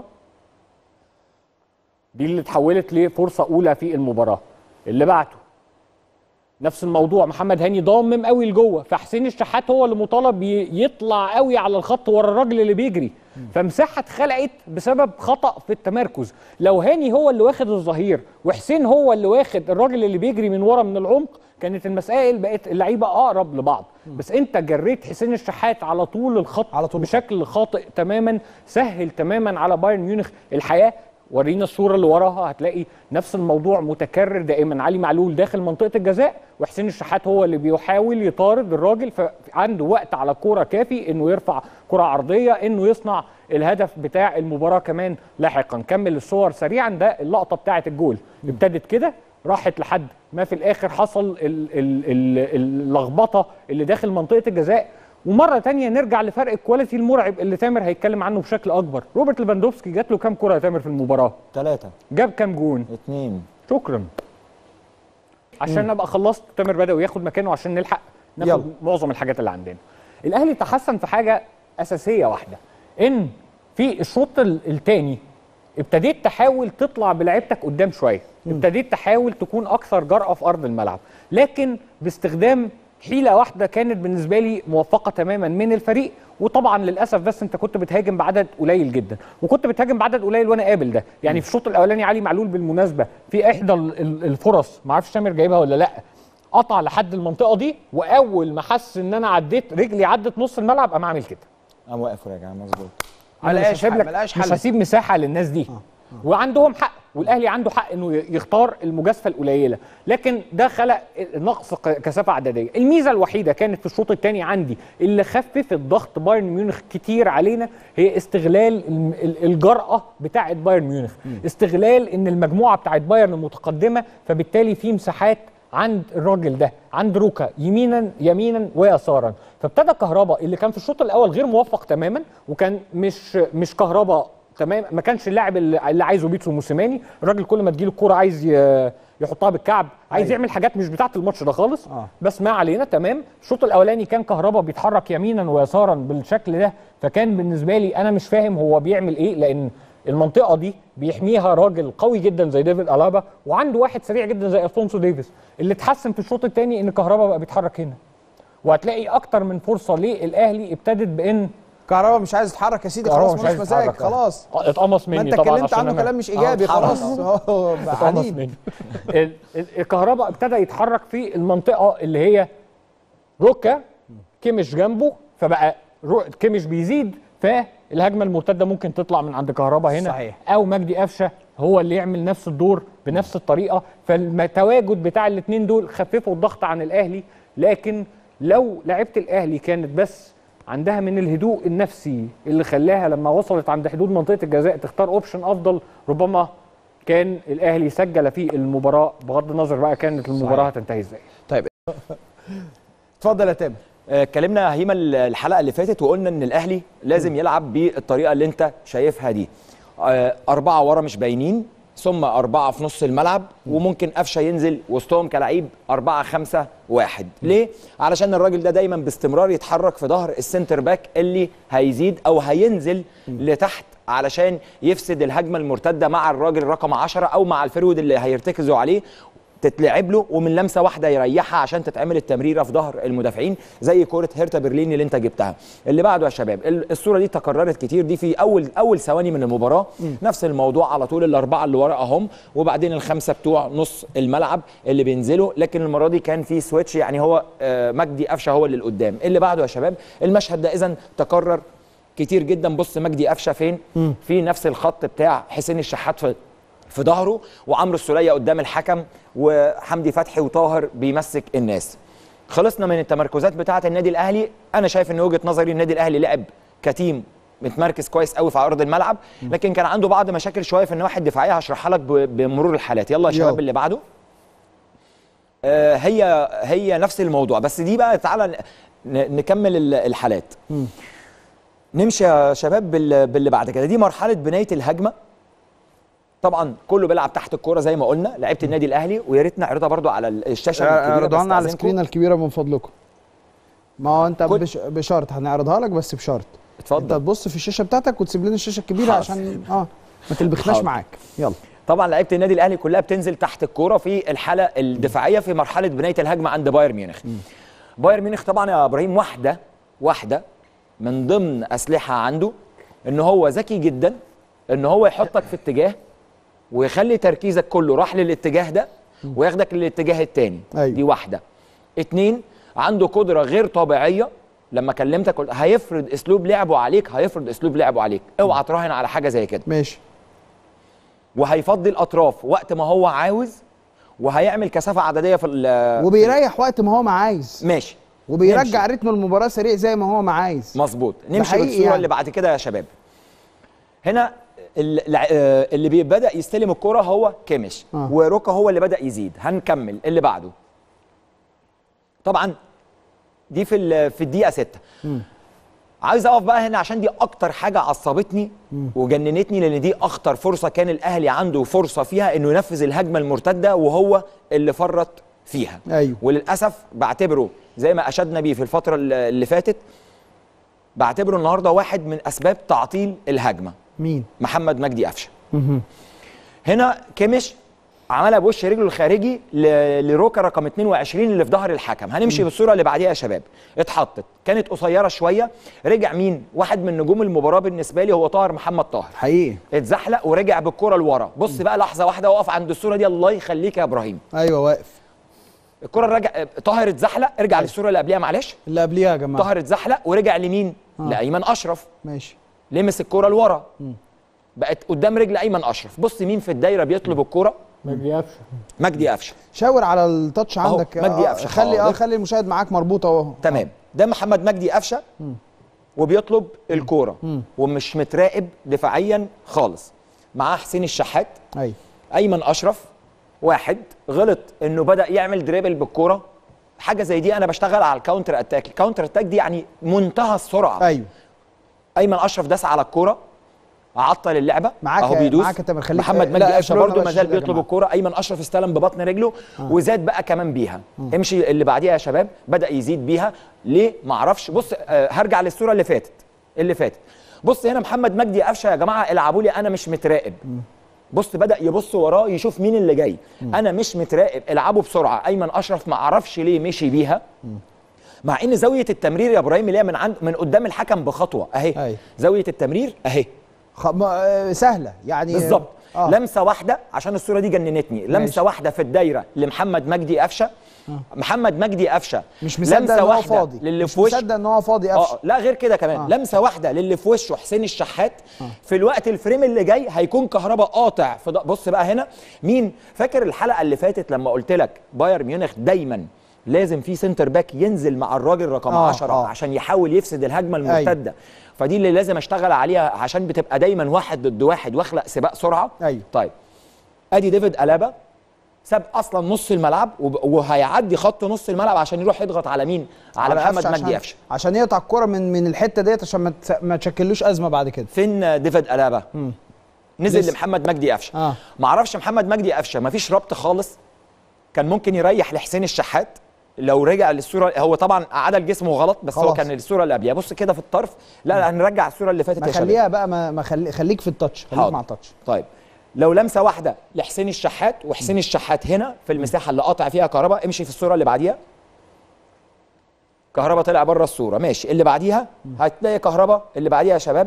دي اللي اتحولت لفرصه اولى في المباراه اللي بعده نفس الموضوع محمد هاني ضامم قوي لجوه فحسين الشحات هو اللي مطالب ي- يطلع قوي على الخط ورا الراجل اللي بيجري فمساحه اتخلقت بسبب خطا في التمركز لو هاني هو اللي واخد الظهير وحسين هو اللي واخد الراجل اللي بيجري من ورا من العمق كانت المسائل بقت اللعيبه اقرب لبعض بس انت جريت حسين الشحات على طول الخط على طول بشكل خاطئ تماما سهل تماما على بايرن ميونخ الحياه ورينا الصوره اللي وراها هتلاقي نفس الموضوع متكرر دائما علي معلول داخل منطقه الجزاء وحسين الشحات هو اللي بيحاول يطارد الراجل فعنده وقت على كوره كافي انه يرفع كره عرضيه انه يصنع الهدف بتاع المباراه كمان لاحقا كمل الصور سريعا ده اللقطه بتاعه الجول ابتدت كده راحت لحد ما في الاخر حصل ال- ال- ال- اللخبطه اللي داخل منطقه الجزاء ومره تانية نرجع لفرق الكواليتي المرعب اللي تامر هيتكلم عنه بشكل اكبر روبرت ليفاندوفسكي جات له كام كره يا تامر في المباراه ثلاثة جاب كام جون اثنين شكرا عشان ابقى خلصت تامر بدأ وياخد مكانه عشان نلحق ناخد يلا. معظم الحاجات اللي عندنا الاهلي تحسن في حاجه اساسيه واحده ان في الشوط الثاني ابتديت تحاول تطلع بلعيبتك قدام شويه ابتديت تحاول تكون اكثر جرأه في ارض الملعب لكن باستخدام حيله واحده كانت بالنسبه لي موفقه تماما من الفريق وطبعا للاسف بس انت كنت بتهاجم بعدد قليل جدا وكنت بتهاجم بعدد قليل وانا قابل ده يعني في الشوط الاولاني علي معلول بالمناسبه في احدى ال- ال- الفرص ما اعرفش تامر جايبها ولا لا قطع لحد المنطقه دي واول ما حس ان انا عديت رجلي عدت نص الملعب قام عامل كده قام واقف وراجع مظبوط ما أنا مش لقاش هسيب حل- لك ما لقاش مش حل. هسيب مساحه للناس دي وعندهم حق والاهلي عنده حق انه يختار المجازفه القليله لكن ده خلق نقص ك- كثافه عدديه الميزه الوحيده كانت في الشوط الثاني عندي اللي خففت ضغط بايرن ميونخ كتير علينا هي استغلال الم- ال- الجرأه بتاعه بايرن ميونخ استغلال ان المجموعه بتاعه بايرن متقدمه فبالتالي في مساحات عند الراجل ده عند روكا يمينا يمينا ويسارا فابتدى كهربا اللي كان في الشوط الاول غير موفق تماما وكان مش مش كهربا تمام ما كانش اللاعب اللي اللي عايزه بيتسو موسيماني الراجل كل ما تجيله الكوره عايز ي- يحطها بالكعب عايز يعمل حاجات مش بتاعه الماتش ده خالص آه. بس ما علينا تمام الشوط الاولاني كان كهربا بيتحرك يمينا ويسارا بالشكل ده فكان بالنسبه لي انا مش فاهم هو بيعمل ايه لان المنطقه دي بيحميها راجل قوي جدا زي ديفيد الابا وعنده واحد سريع جدا زي الفونسو ديفيس اللي اتحسن في الشوط الثاني ان كهربا بقى بيتحرك هنا وهتلاقي اكتر من فرصه للاهلي ابتدت بان كهربا مش عايز يتحرك يا سيدي كهربا خلاص مش ملوش عايز مزاج يتحرك. خلاص اتقمص ما مني انت طبعا اتكلمت عشان عنه أنا- كلام مش ايجابي اتحرك. خلاص هو اتقمص حديد مني ال- ال- الكهرباء ابتدى يتحرك في المنطقه اللي هي روكا كيمش جنبه فبقى رو- كيمش بيزيد فالهجمه المرتده ممكن تطلع من عند كهربا هنا صحيح. او مجدي قفشه هو اللي يعمل نفس الدور بنفس الطريقه فالتواجد بتاع الاثنين دول خففوا الضغط عن الاهلي لكن لو لعيبه الاهلي كانت بس عندها من الهدوء النفسي اللي خلاها لما وصلت عند حدود منطقه الجزاء تختار اوبشن افضل ربما كان الاهلي سجل في المباراه بغض النظر بقى كانت المباراه صحيح. هتنتهي ازاي طيب اتفضل يا تامر آه، اتكلمنا هيما الحلقه اللي فاتت وقلنا ان الاهلي لازم يلعب بالطريقه اللي انت شايفها دي آه، اربعه ورا مش باينين ثم اربعه في نص الملعب وممكن قفشه ينزل وسطهم كلعيب اربعه خمسه واحد ليه؟ علشان الراجل ده دايما باستمرار يتحرك في ظهر السنتر باك اللي هيزيد او هينزل لتحت علشان يفسد الهجمه المرتده مع الراجل رقم 10 او مع الفرود اللي هيرتكزوا عليه تتلعب له ومن لمسه واحده يريحها عشان تتعمل التمريره في ظهر المدافعين زي كوره هيرتا برلين اللي انت جبتها اللي بعده يا شباب ال- الصوره دي تكررت كتير دي في اول اول ثواني من المباراه نفس الموضوع على طول الاربعه اللي ورا اهم وبعدين الخمسه بتوع نص الملعب اللي بينزلوا لكن المره دي كان في سويتش يعني هو آه، مجدي قفشه هو اللي قدام اللي بعده يا شباب المشهد ده اذا تكرر كتير جدا بص مجدي قفشه فين في نفس الخط بتاع حسين الشحات في في ظهره وعمرو السوليه قدام الحكم وحمدي فتحي وطاهر بيمسك الناس خلصنا من التمركزات بتاعه النادي الاهلي انا شايف ان وجهه نظري النادي الاهلي لعب كتيم متمركز كويس قوي في ارض الملعب لكن كان عنده بعض مشاكل شويه في النواحي الدفاعيه هشرحها لك ب- بمرور الحالات يلا يا شباب يلا. اللي بعده آه، هي هي نفس الموضوع بس دي بقى تعالى ن- نكمل ال- الحالات نمشي يا شباب بال- باللي بعد كده دي مرحله بنايه الهجمه طبعا كله بيلعب تحت الكوره زي ما قلنا لعيبه النادي الاهلي ويا ريت نعرضها برضو على الشاشه الكبيره اعرضوها لنا على بستأذنكم. السكرين الكبيره من فضلكم ما هو انت كل- بش... بشرط هنعرضها لك بس بشرط انت اتفضل تبص في الشاشه بتاعتك وتسيب لنا الشاشه الكبيره حاضر. عشان اه ما تلبخناش حاضر. معاك يلا طبعا لعيبه النادي الاهلي كلها بتنزل تحت الكوره في الحاله الدفاعيه في مرحله بنايه الهجمه عند بايرن ميونخ بايرن ميونخ طبعا يا ابراهيم واحده واحده من ضمن اسلحه عنده ان هو ذكي جدا ان هو يحطك في اتجاه ويخلي تركيزك كله راح للاتجاه ده وياخدك للاتجاه التاني أيوة. دي واحده اتنين عنده قدره غير طبيعيه لما كلمتك قلت هيفرض اسلوب لعبه عليك هيفرض اسلوب لعبه عليك اوعى تراهن على حاجه زي كده ماشي وهيفضي الاطراف وقت ما هو عاوز وهيعمل كثافه عدديه في ال- وبيريح وقت ما هو ما عايز ماشي وبيرجع نمشي. رتم المباراه سريع زي ما هو ما عايز مظبوط ده نمشي حقيقي بالصوره يعني. اللي بعد كده يا شباب هنا ال- الع- آه، اللي بي- بدا يستلم الكرة هو كيميش آه. وروكا هو اللي بدا يزيد هنكمل اللي بعده طبعا دي في ال- في الدقيقه 6 عايز اقف بقى هنا عشان دي اكتر حاجه عصبتني وجننتني لان دي اخطر فرصه كان الاهلي عنده فرصه فيها انه ينفذ الهجمه المرتده وهو اللي فرط فيها أيوه. وللاسف بعتبره زي ما اشدنا بيه في الفتره اللي اللي فاتت بعتبره النهارده واحد من اسباب تعطيل الهجمه مين محمد مجدي قفشه هنا كيميش عملها بوش رجله الخارجي ل- لروكا رقم 22 اللي في ظهر الحكم هنمشي بالصوره اللي بعديها يا شباب اتحطت كانت قصيره شويه رجع مين واحد من نجوم المباراه بالنسبه لي هو طاهر محمد طاهر حقيقي اتزحلق ورجع بالكره لورا بص بقى لحظه واحده وقف عند الصوره دي الله يخليك يا ابراهيم ايوه واقف الكره رجع طاهر اتزحلق ارجع للصوره اللي قبلها معلش اللي قبليها يا جماعه طاهر اتزحلق ورجع لمين لايمن اشرف ماشي لمس الكره لورا بقت قدام رجل ايمن اشرف بص مين في الدايره بيطلب الكره مجدي قفشه مجدي قفشه شاور على التاتش أهو، عندك مجدي آه، قفشة خلي اه حاضر. خلي المشاهد معاك مربوط اهو تمام ده محمد مجدي قفشه وبيطلب الكوره ومش متراقب دفاعيا خالص معاه حسين الشحات ايوه ايمن اشرف واحد غلط انه بدا يعمل دريبل بالكوره حاجه زي دي انا بشتغل على الكاونتر اتاك الكاونتر اتاك دي يعني منتهى السرعه ايوه ايمن اشرف داس على الكوره عطل اللعبه معاك اهو يا- بيدوس معاك يا تامر، خليك- محمد لا، مجدي قفشه قفلونا برده بقى ما زال الشاشة يا بيطلب جماعة. الكوره ايمن اشرف استلم ببطن رجله وزاد بقى كمان بيها امشي اللي بعديها يا شباب بدا يزيد بيها ليه ما اعرفش بص آه هرجع للصوره اللي فاتت اللي فاتت بص هنا محمد مجدي قفشه يا جماعه العبوا لي انا مش متراقب بص بدا يبص وراه يشوف مين اللي جاي انا مش متراقب العبوا بسرعه ايمن اشرف ما اعرفش ليه مشي بيها مع ان زاويه التمرير يا ابراهيم اللي هي من عند من قدام الحكم بخطوه اهي أيوة. زاويه التمرير اهي خ... ما... آه، سهله يعني بالظبط آه. لمسه واحده عشان الصوره دي جننتني لمسه ماشي. واحده في الدايره لمحمد مجدي قفشه محمد مجدي قفشه مش مصدق لمسه ان هو واحده فاضي للي مش في وش مصدق ان هو فاضي قفشه اه لا غير كده كمان آه. آه. لمسه واحده للي في وشه حسين الشحات آه. في الوقت الفريم اللي جاي هيكون كهربا قاطع في ض- بص بقى هنا مين فاكر الحلقه اللي فاتت لما قلت لك بايرن ميونخ دايما لازم في سنتر باك ينزل مع الراجل رقم آه، 10 آه. عشان يحاول يفسد الهجمه المرتده فدي اللي لازم اشتغل عليها عشان بتبقى دايما واحد ضد واحد واخلق سباق سرعه أيوة. طيب ادي ديفيد الابا ساب اصلا نص الملعب وب- وهيعدي خط نص الملعب عشان يروح يضغط على مين على, محمد قفشة مجدي عشان- قفشه عشان يقطع الكره من من الحته ديت عشان ما تس... ما تشكلوش ازمه بعد كده فين ديفيد الابا نزل لسه. لمحمد مجدي قفشه آه. معرفش محمد مجدي قفشه مفيش ربط خالص كان ممكن يريح لحسين الشحات لو رجع للصوره هو طبعا عدل جسمه غلط بس هو خلاص. كان الصوره اللي قبلها بص كده في الطرف لا لا هنرجع الصوره اللي فاتت ما يا شباب خليها بقى ما, ما خلي... خليك في التاتش خليك حاضر. مع التاتش طيب لو لمسه واحده لحسين الشحات وحسين الشحات هنا في المساحه اللي قاطع فيها كهربا امشي في الصوره اللي بعديها كهربا طلع بره الصوره ماشي اللي بعديها هتلاقي كهربا اللي بعديها يا شباب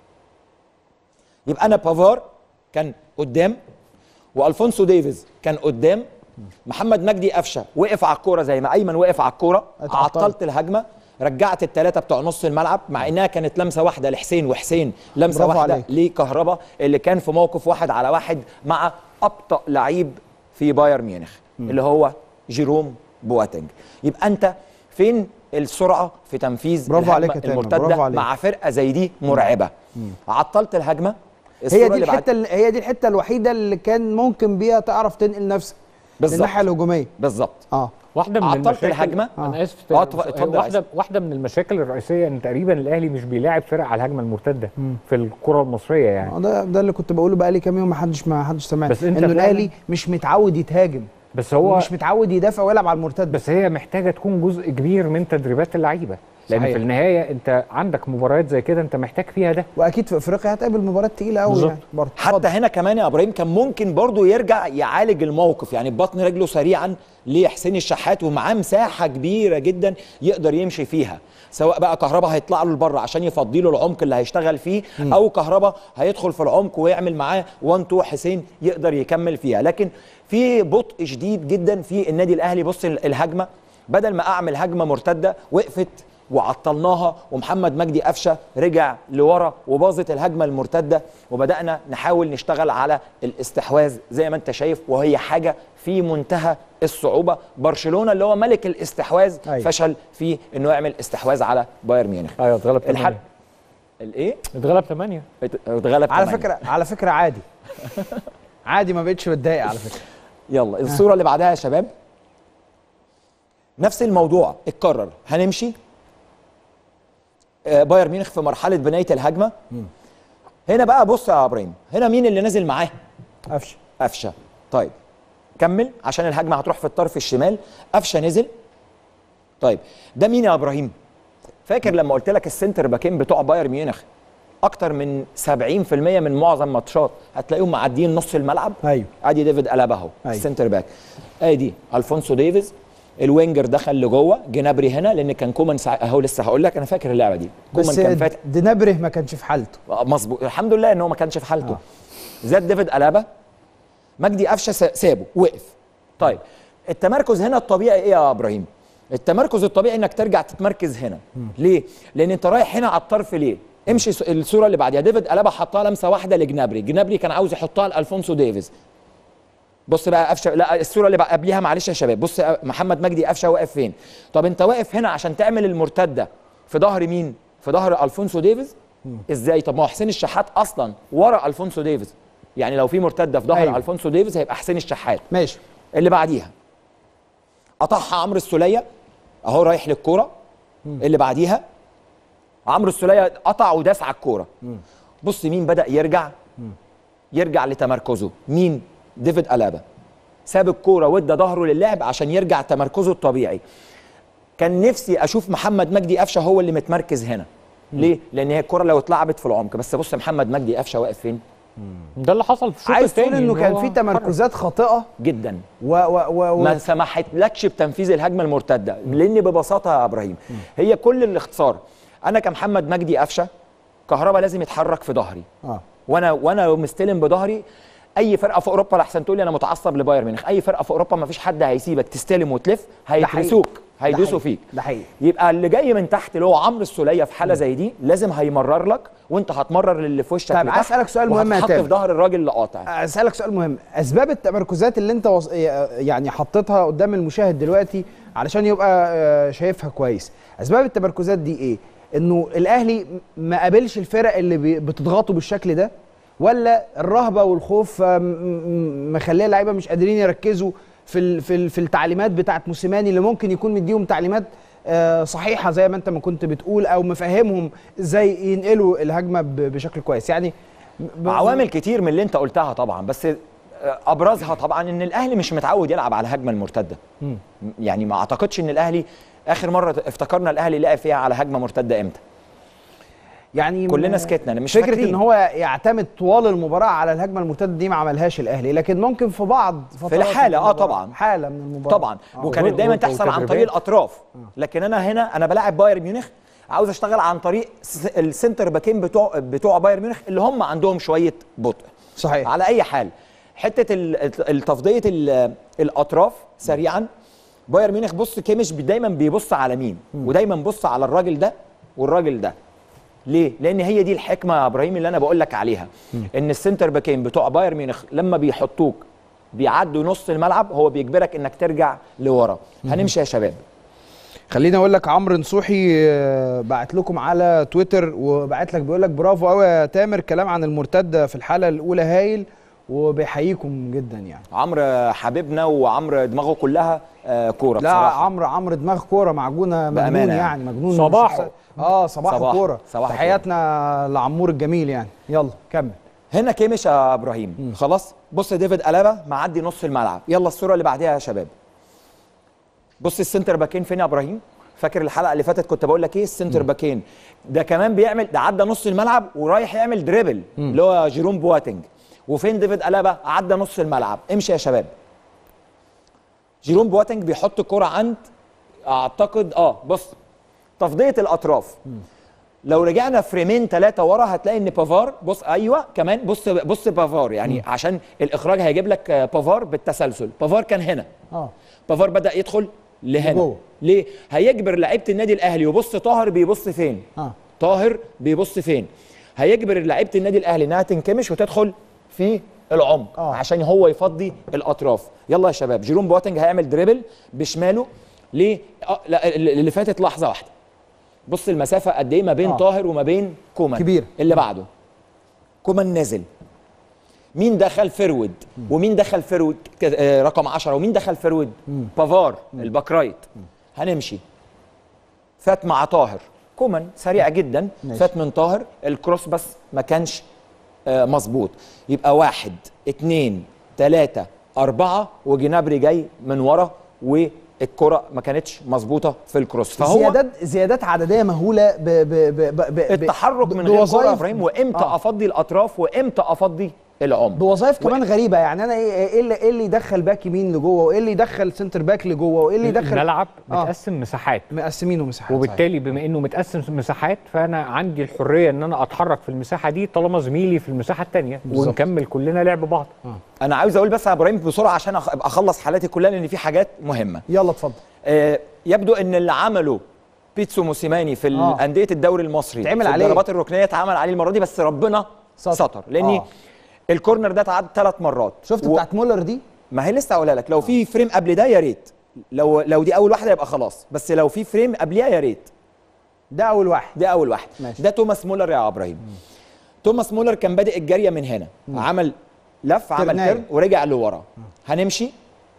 يبقى انا بافار كان قدام والفونسو ديفيز كان قدام محمد مجدي قفشه وقف على الكوره زي ما ايمن وقف على الكوره اتعطلت. عطلت الهجمه رجعت الثلاثه بتوع نص الملعب مع انها كانت لمسه واحده لحسين وحسين لمسه برافو واحده عليك. لكهربا اللي كان في موقف واحد على واحد مع ابطا لعيب في بايرن ميونخ اللي هو جيروم بواتنج يبقى انت فين السرعه في تنفيذ برافو عليك الهجمه يا تامر، المرتده برافو عليك. مع فرقه زي دي مرعبه عطلت الهجمه هي الصورة دي اللي بعد- الحته اللي هي دي الحته الوحيده اللي كان ممكن بيها تعرف تنقل نفسك بالظبط. للناحيه الهجوميه بالظبط اه واحده من عطلت المشاكل الهجمة؟ انا اسف آه، اتفضل- اتفضل يا واحده عايز. واحده من المشاكل الرئيسيه ان تقريبا الاهلي مش بيلاعب فرق على الهجمه المرتده في الكره المصريه يعني آه، ده ده اللي كنت بقوله بقالي كام يوم ما حدش ما حدش سمعني بس أنت انه فعلاً- الاهلي مش متعود يتهاجم بس هو مش متعود يدافع ويلعب على المرتد بس هي محتاجه تكون جزء كبير من تدريبات اللعيبه لان صحيح. في النهايه انت عندك مباريات زي كده انت محتاج فيها ده واكيد في افريقيا هتقابل مباراه تقيله قوي بالظبط. يعني برضه حتى اتفضل. هنا كمان يا ابراهيم كان ممكن برضو يرجع يعالج الموقف يعني ببطن رجله سريعا لحسين الشحات ومعاه مساحه كبيره جدا يقدر يمشي فيها سواء بقى كهربا هيطلع له لبره عشان يفضي له العمق اللي هيشتغل فيه او كهربا هيدخل في العمق ويعمل معاه 1 2 حسين يقدر يكمل فيها لكن في بطء شديد جدا في النادي الاهلي بص الهجمه بدل ما اعمل هجمه مرتده وقفت وعطلناها ومحمد مجدي قفشه رجع لورا وباظت الهجمه المرتده وبدانا نحاول نشتغل على الاستحواذ زي ما انت شايف وهي حاجه في منتهى الصعوبه برشلونه اللي هو ملك الاستحواذ أيوة. فشل في انه يعمل استحواذ على بايرن ميونخ ايوه اتغلب الحل الايه اتغلب 8 ات- اتغلب على تمانية. فكره على فكره عادي عادي ما بقتش بتضايق على فكره يلا الصوره اللي بعدها يا شباب نفس الموضوع اتكرر هنمشي آه، بايرن ميونخ في مرحله بنايه الهجمه هنا بقى بص يا ابراهيم هنا مين اللي نازل معاه قفشه قفشه طيب كمل عشان الهجمه هتروح في الطرف الشمال قفشه نزل طيب ده مين يا ابراهيم فاكر لما قلت لك السنتر باكين بتوع بايرن ميونخ اكتر من 70% من معظم ماتشات هتلاقيهم معديين نص الملعب ايوه ادي ديفيد الابا اهو أيوة. السنتر باك ادي الفونسو ديفيز الوينجر دخل لجوه جنابري هنا لان كان كومان سع... اهو لسه هقول لك انا فاكر اللعبه دي كومان بس كان فات دينابره ما كانش في حالته مظبوط الحمد لله ان هو ما كانش في حالته زاد ديفيد الابا مجدي قفشه سا- سابه وقف طيب التمركز هنا الطبيعي ايه يا ابراهيم التمركز الطبيعي انك ترجع تتمركز هنا ليه لان انت رايح هنا على الطرف ليه امشي س- الصوره اللي بعديها ديفيد الابا حطها لمسه واحده لجنابري جنابري كان عاوز يحطها لالفونسو ديفيز بص بقى قفشه لا الصوره اللي بقى قبليها معلش يا شباب بص محمد مجدي قفشه واقف فين طب انت واقف هنا عشان تعمل المرتده في ظهر مين في ظهر الفونسو ديفيز ازاي طب ما هو حسين الشحات اصلا ورا الفونسو ديفيز يعني لو في مرتده في ظهر أيوة. أيوه. الفونسو ديفيز هيبقى حسين الشحات ماشي اللي بعديها قطعها عمرو السوليه اهو رايح للكوره اللي بعديها عمرو السوليه قطع وداس على الكوره بص مين بدا يرجع يرجع لتمركزه مين ديفيد الابا ساب الكوره وادى ظهره للعب عشان يرجع تمركزه الطبيعي كان نفسي اشوف محمد مجدي قفشه هو اللي متمركز هنا ليه لان هي الكوره لو اتلعبت في العمق بس بص محمد مجدي قفشه واقف فين ده اللي حصل في الشوط عايز تقول الثاني انه إن كان هو في تمركزات خاطئه جدا و و و, و ما سمحتلكش بتنفيذ الهجمه المرتده لان ببساطه يا ابراهيم هي كل الاختصار انا كمحمد مجدي قفشه كهربا لازم يتحرك في ظهري اه وانا وانا مستلم بظهري اي فرقه في اوروبا لحسن تقول لي انا متعصب لبايرن ميونخ اي فرقه في اوروبا ما فيش حد هيسيبك تستلم وتلف هيدرسوك ده هيدوسوا حقيقي. فيك ده حقيقي يبقى اللي جاي من تحت اللي هو عمرو السوليه في حاله زي دي لازم هيمرر لك وانت هتمرر للي في وشك طيب، عايز لتحت أسألك سؤال مهم يا وهتحط تامر. في ظهر الراجل اللي قاطع اسالك سؤال مهم اسباب التمركزات اللي انت وص... يعني حطيتها قدام المشاهد دلوقتي علشان يبقى آه، شايفها كويس اسباب التمركزات دي ايه انه الاهلي ما قابلش الفرق اللي بي- بتضغطه بالشكل ده ولا الرهبه والخوف آه، م- م- مخليه اللعيبه مش قادرين يركزوا في ال... في ال... في التعليمات بتاعت موسيماني اللي ممكن يكون مديهم تعليمات آه، صحيحه زي ما انت ما كنت بتقول او مفهمهم ازاي ينقلوا الهجمه ب... بشكل كويس يعني ب- عوامل كتير من اللي انت قلتها طبعا بس آه، ابرزها طبعا ان الاهلي مش متعود يلعب على الهجمه المرتده يعني ما اعتقدش ان الاهلي اخر مره افتكرنا الاهلي لعب فيها على هجمه مرتده امتى يعني كلنا م- سكتنا أنا مش فكره فاكرين. ان هو يعتمد طوال المباراه على الهجمه المرتده دي ما عملهاش الاهلي لكن ممكن في بعض فترات الحالة، من آه المباراة. طبعا. حاله من المباراه طبعا آه. وكانت دايما تحصل عن طريق الاطراف لكن انا هنا انا بلاعب بايرن ميونخ عاوز اشتغل عن طريق س- السنتر باكين بتوع بتوع بايرن ميونخ اللي هم عندهم شويه بطء صحيح على اي حال حته ال- التفضيه ال- الاطراف سريعا بايرن ميونخ بص كيميش بي- دايما بيبص على مين ودايما بص على الراجل ده والراجل ده ليه لان هي دي الحكمه يا ابراهيم اللي انا بقول لك عليها ان السنتر باكين بتوع بايرن ميونخ لما بيحطوك بيعدوا نص الملعب هو بيجبرك انك ترجع لورا هنمشي يا شباب خليني اقول لك عمرو نصوحي آه، بعت لكم على تويتر وبعت لك بيقول لك برافو قوي يا تامر كلام عن المرتده في الحاله الاولى هايل وبيحييكم جدا يعني عمرو حبيبنا وعمرو دماغه كلها آه، كوره لا بصراحه عمرو عمرو دماغ كوره معجونه مجنون بأمانة يعني مجنون صباحه. مش- اه صباح صباح. كوره صباح تحياتنا لعمور الجميل يعني يلا كمل هنا كيميش يا ابراهيم خلاص بص ديفيد الابا معدي نص الملعب يلا الصوره اللي بعديها يا شباب بص السنتر باكين فين يا ابراهيم فاكر الحلقه اللي فاتت كنت بقول لك ايه السنتر باكين ده كمان بيعمل ده عدى نص الملعب ورايح يعمل دريبل اللي هو جيروم بواتنج وفين ديفيد الابا عدى نص الملعب امشي يا شباب جيروم بواتنج بيحط الكرة عند اعتقد اه بص تفضيه الاطراف لو رجعنا فريمين ثلاثة ورا هتلاقي ان بافار بص ايوه كمان بص بص بافار يعني عشان الاخراج هيجيب لك آه، بافار بالتسلسل بافار كان هنا اه بافار بدا يدخل لهنا لجوه. ليه هيجبر لعيبه النادي الاهلي وبص طاهر بيبص فين اه طاهر بيبص فين هيجبر لعيبه النادي الاهلي انها تنكمش وتدخل في العمق آه. عشان هو يفضي الاطراف يلا يا شباب جيروم بواتنج هيعمل دريبل بشماله ليه آه لا اللي فاتت لحظه واحده بص المسافه قد ايه ما بين آه. آه. طاهر وما بين كومان كبيرة. اللي بعده كومان نزل مين دخل فرود ومين دخل فرود ك- آه، رقم 10 ومين دخل فرود بافار الباك رايت هنمشي فات مع طاهر كومان سريع جدا ماشي. فات من طاهر الكروس بس ما كانش آه، مظبوط يبقى واحد اتنين تلاتة أربعة وجنابري جاي من ورا والكرة ما كانتش مظبوطة في الكروس فهو زيادات زيادات عدديه مهوله ب ب ب ب ب التحرك ب- من غير كرة بوظايف- يا ابراهيم وامتى آه. افضي الاطراف وامتى افضي العمق بوظائف كمان غريبه يعني انا ايه ايه اللي ايه اللي يدخل باك يمين لجوه وايه اللي يدخل سنتر باك لجوه وايه اللي يدخل الملعب آه. متقسم مساحات مقسمينه مساحات وبالتالي بما انه متقسم مساحات فانا عندي الحريه ان انا اتحرك في المساحه دي طالما زميلي في المساحه الثانيه بالظبط. ونكمل كلنا لعب بعض انا عاوز اقول بس يا ابراهيم بسرعه عشان أخ- ابقى اخلص حالاتي كلها لان في حاجات مهمه يلا اتفضل آه، يبدو ان اللي عمله بيتسو موسيماني في آه. انديه الدوري المصري اتعمل في عليه. الضربات الركنيه اتعمل عليه المره دي بس ربنا سطر. سطر لان آه. آه. الكورنر ده اتعاد ثلاث مرات شفت و- بتاعت مولر دي ما هي لسه هقولها لك لو في فريم قبل ده يا ريت لو لو دي اول واحده يبقى خلاص بس لو في فريم قبلها يا ريت ده اول واحد ده اول واحد ماشي. ده توماس مولر يا ابراهيم توماس مولر كان بادئ الجاريه من هنا عمل لف عمل ترناية. ترن ورجع لورا هنمشي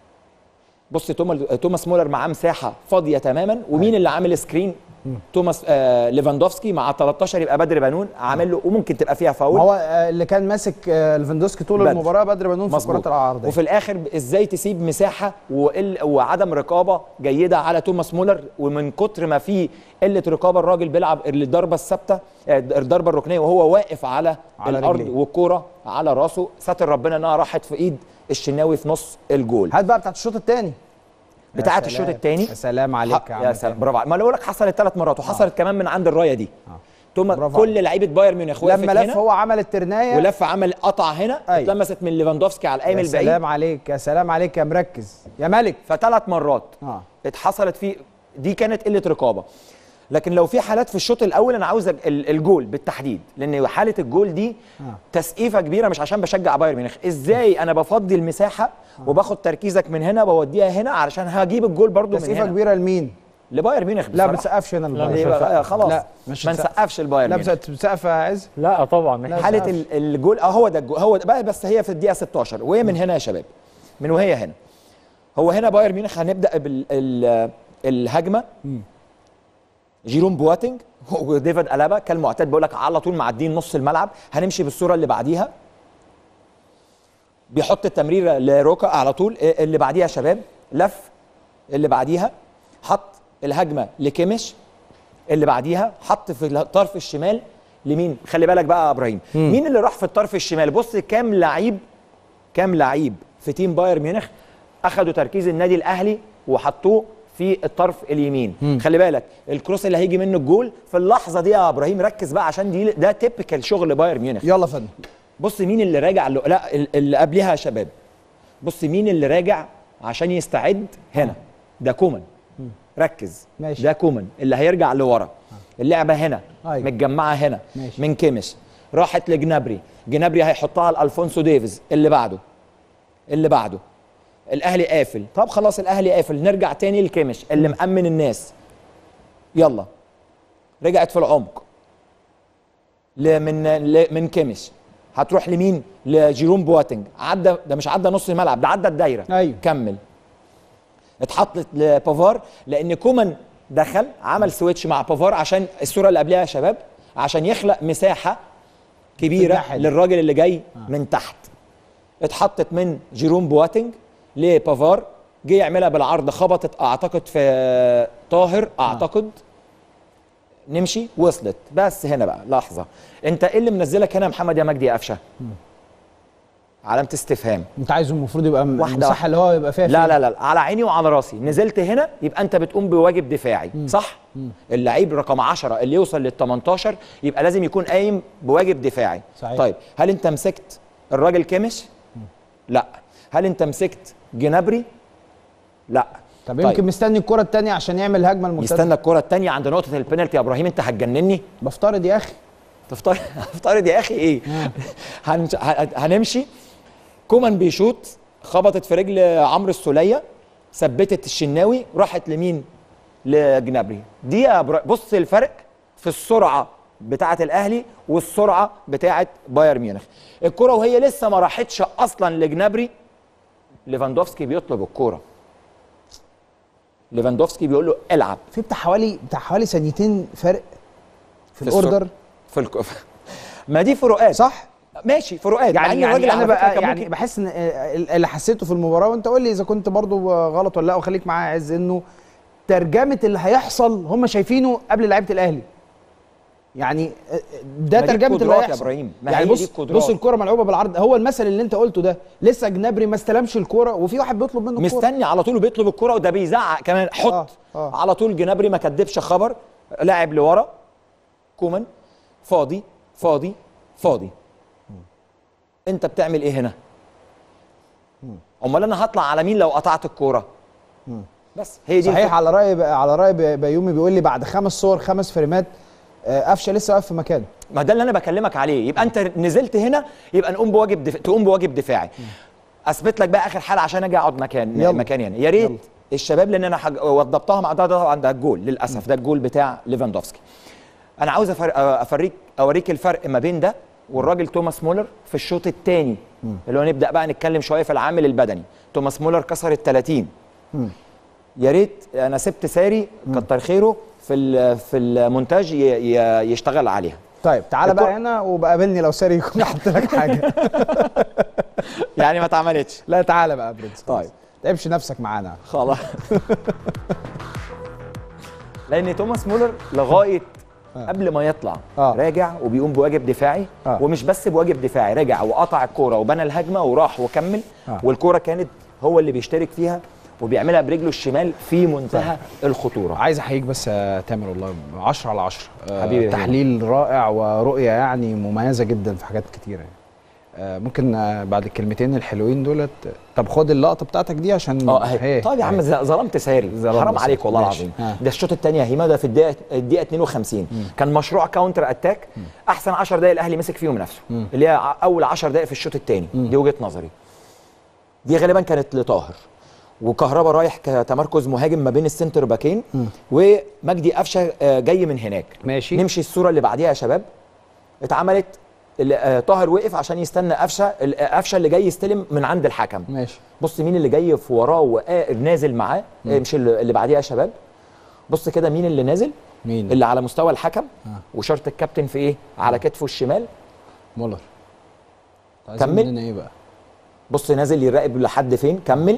بص توماس توماس مولر معاه مساحه فاضيه تماما ومين اللي عامل سكرين توماس آه ليفاندوفسكي مع 13 يبقى بدر بنون عامل له وممكن تبقى فيها فاول هو آه، اللي كان ماسك آه، ليفاندوسكي طول بدر. المباراه بدر بنون في مظبوط. الكرات العرضيه وفي الاخر ب- ازاي تسيب مساحه وقل وعدم رقابه جيده على توماس مولر ومن كتر ما في قله رقابه الراجل بيلعب الضربه الثابته آه، الضربه الركنيه وهو واقف على, على على الارض رجليه. والكوره على راسه ستر ربنا انها راحت في ايد الشناوي في نص الجول هات بقى بتاعت الشوط الثاني بتاعه الشوط الثاني يا سلام عليك يا يا عم سلام برافو عليك. ما انا بقول لك حصلت ثلاث مرات وحصلت كمان من عند الرايه دي توما برافو كل لعيبه بايرن ميونخ وقفت لما لف هنا هو عمل الترنايه ولف عمل قطع هنا أيوة. اتلمست من ليفاندوفسكي على القايم يا البعيد سلام عليك يا سلام عليك يا مركز يا ملك فثلاث مرات اه اتحصلت فيه دي كانت قله رقابه لكن لو في حالات في الشوط الاول انا عاوز ال- الجول بالتحديد لان حاله الجول دي آه. تسقيفه كبيره مش عشان بشجع بايرن ميونخ ازاي انا بفضي المساحه وباخد تركيزك من هنا بوديها هنا علشان هجيب الجول برضو من تسقيفه هنا كبيره لمين؟ لبايرن ميونخ لا ما بصراحة. بتسقفش هنا لا، البايرن. مش ليه بقى؟ آه، خلاص لا، مش ما هتسقف. نسقفش البايرن لا ميونخ بتس- بتسقف يا عز لا طبعا لا. حاله سقفش. ال- الجول اه هو ده الجول هو ده بقى بس هي في الدقيقه 16 وهي من هنا يا شباب من وهي هنا هو هنا بايرن ميونخ هنبدا بالهجمه جيروم بواتينج وديفيد الابا كالمعتاد بقول لك على طول معديين نص الملعب هنمشي بالصوره اللي بعديها بيحط التمريره لروكا على طول إيه اللي بعديها يا شباب لف اللي بعديها حط الهجمه لكيميش اللي بعديها حط في الطرف الشمال لمين خلي بالك بقى يا ابراهيم مين اللي راح في الطرف الشمال بص كام لعيب كام لعيب في تيم بايرن ميونخ اخذوا تركيز النادي الاهلي وحطوه في الطرف اليمين خلي بالك الكروس اللي هيجي منه الجول في اللحظه دي يا ابراهيم ركز بقى عشان دي ده تيبيكال شغل بايرن ميونخ يلا يا فندم بص مين اللي راجع اللي لا ال- اللي قبلها يا شباب بص مين اللي راجع عشان يستعد هنا ده كومان ركز ماشي. ده كومان اللي هيرجع لورا اللعبه هنا أيوة. متجمعه هنا ماشي. من كيميش راحت لجنابري جنابري هيحطها لالفونسو ديفيز اللي بعده اللي بعده الاهلي قافل طب خلاص الاهلي قافل نرجع تاني لكيميش اللي مأمن الناس يلا رجعت في العمق ل- من ل- من كيميش هتروح لمين لجيروم بواتنج عدى ده مش عدى نص الملعب ده عدى الدايره أيوة. كمل اتحطت لبافار لان كومان دخل عمل سويتش مع بافار عشان الصوره اللي قبلها يا شباب عشان يخلق مساحه كبيره الناحية دي. للراجل اللي جاي من تحت اتحطت من جيروم بواتنج لبافار جه يعملها بالعرض خبطت اعتقد في طاهر اعتقد نمشي وصلت بس هنا بقى لحظه انت ايه اللي منزلك هنا يا محمد يا مجدي يا قفشه علامه استفهام انت عايزه المفروض يبقى م- واحدة المساحه اللي هو يبقى فيها لا فين؟ لا لا على عيني وعلى راسي نزلت هنا يبقى انت بتقوم بواجب دفاعي صح اللعيب رقم 10 اللي يوصل لل 18 يبقى لازم يكون قايم بواجب دفاعي صحيح. طيب هل انت مسكت الراجل كيمش لا هل انت مسكت جنابري لا طب يمكن مستني الكره الثانيه عشان يعمل الهجمه المرتده يستنى الكره الثانيه عند نقطه البينالتي يا ابراهيم انت هتجنني بفترض يا اخي تفترض افترض يا اخي ايه هن... ه- هنمشي كومان بيشوط خبطت في رجل عمرو السوليه ثبتت الشناوي راحت لمين لجنابري دي يا برا- بص الفرق في السرعه بتاعه الاهلي والسرعه بتاعه بايرن ميونخ الكره وهي لسه ما راحتش اصلا لجنابري ليفاندوفسكي بيطلب الكوره ليفاندوفسكي بيقول له العب في بتاع حوالي بتاع حوالي ثانيتين فرق في, في السر- الاوردر في الك... ما دي فروقات صح ماشي فروقات مع إن يعني الراجل يعني انا على فكرة بقى كان يعني ممكن- بحس ان آه، اللي حسيته في المباراه وانت قول لي اذا كنت برضو غلط ولا لا وخليك معايا عز انه ترجمه اللي هيحصل هم شايفينه قبل لعيبه الاهلي يعني آه، ده ما دي ترجمه اللي القدرات يا هيحصل إبراهيم، ما يعني هي دي بص القدرات. بص الكره ملعوبه بالعرض هو المثل اللي انت قلته ده لسه جنابري ما استلمش الكوره وفي واحد بيطلب منه الكوره مستني على طول بيطلب الكرة وده بيزعق كمان حط آه، آه. على طول جنابري ما كدبش خبر لاعب لورا كومان فاضي فاضي فاضي انت بتعمل ايه هنا امال انا هطلع على مين لو قطعت الكوره بس هي دي صحيح الفكرة. على راي على راي بي- بيومي بيقول لي بعد خمس صور خمس فريمات آه، قفشه لسه واقف في مكانه ما ده اللي انا بكلمك عليه يبقى انت نزلت هنا يبقى نقوم بواجب دف... تقوم بواجب دفاعي اثبت لك بقى اخر حاله عشان اجي اقعد مكان يلا. مكاني هنا يا ريت يلا. الشباب لان انا حج... وضبطها مع ده ده طبعا ده الجول للاسف ده الجول بتاع ليفاندوفسكي انا عاوز أفر... افريك اوريك الفرق ما بين ده والراجل توماس مولر في الشوط الثاني اللي هو نبدا بقى نتكلم شويه في العامل البدني توماس مولر كسر ال 30 يا ريت انا سبت ساري كتر خيره في ال- في المونتاج ي... ي... يشتغل عليها طيب تعالى بقى الكرة- هنا وبقابلني لو ساري يكون حط لك حاجه يعني ما اتعملتش لا تعالى بقى يا برنس طيب. تعبش نفسك معانا خلاص لان توماس مولر لغايه قبل ما يطلع آه. راجع وبيقوم بواجب دفاعي آه. ومش بس بواجب دفاعي راجع وقطع الكوره وبنى الهجمه وراح وكمل آه. والكوره كانت هو اللي بيشترك فيها وبيعملها برجله الشمال في منتهى الخطوره عايز احييك بس يا تامر والله 10 على 10 آه، حبيبي يا تحليل رائع ورؤيه يعني مميزه جدا في حاجات كتيره يعني. آه، ممكن آه، بعد الكلمتين الحلوين دولت طب خد اللقطه بتاعتك دي عشان اه اهي طيب يا عم ز- ظلمت ساري ظلمت حرام ساري. عليك والله ماشي. العظيم ها. ده الشوط الثاني يا هيما ده في الدقيقه الدقيقه 52 كان مشروع كاونتر اتاك احسن 10 دقائق الاهلي مسك فيهم نفسه اللي هي ع- اول 10 دقائق في الشوط الثاني دي وجهه نظري دي غالبا كانت لطاهر وكهربا رايح كتمركز مهاجم ما بين السنتر باكين ومجدي قفشه آه، جاي من هناك ماشي. نمشي الصوره اللي بعديها يا شباب اتعملت ال- آه، طاهر وقف عشان يستنى قفشه ال- آه، قفشه اللي جاي يستلم من عند الحكم ماشي بص مين اللي جاي في وراه ونازل معاه آه، مش اللي اللي بعديها يا شباب بص كده مين اللي نازل مين اللي على مستوى الحكم وشرط الكابتن في ايه على كتفه الشمال مولر عايزين كمل. مننا ايه بقى بص نازل يراقب لحد فين كمل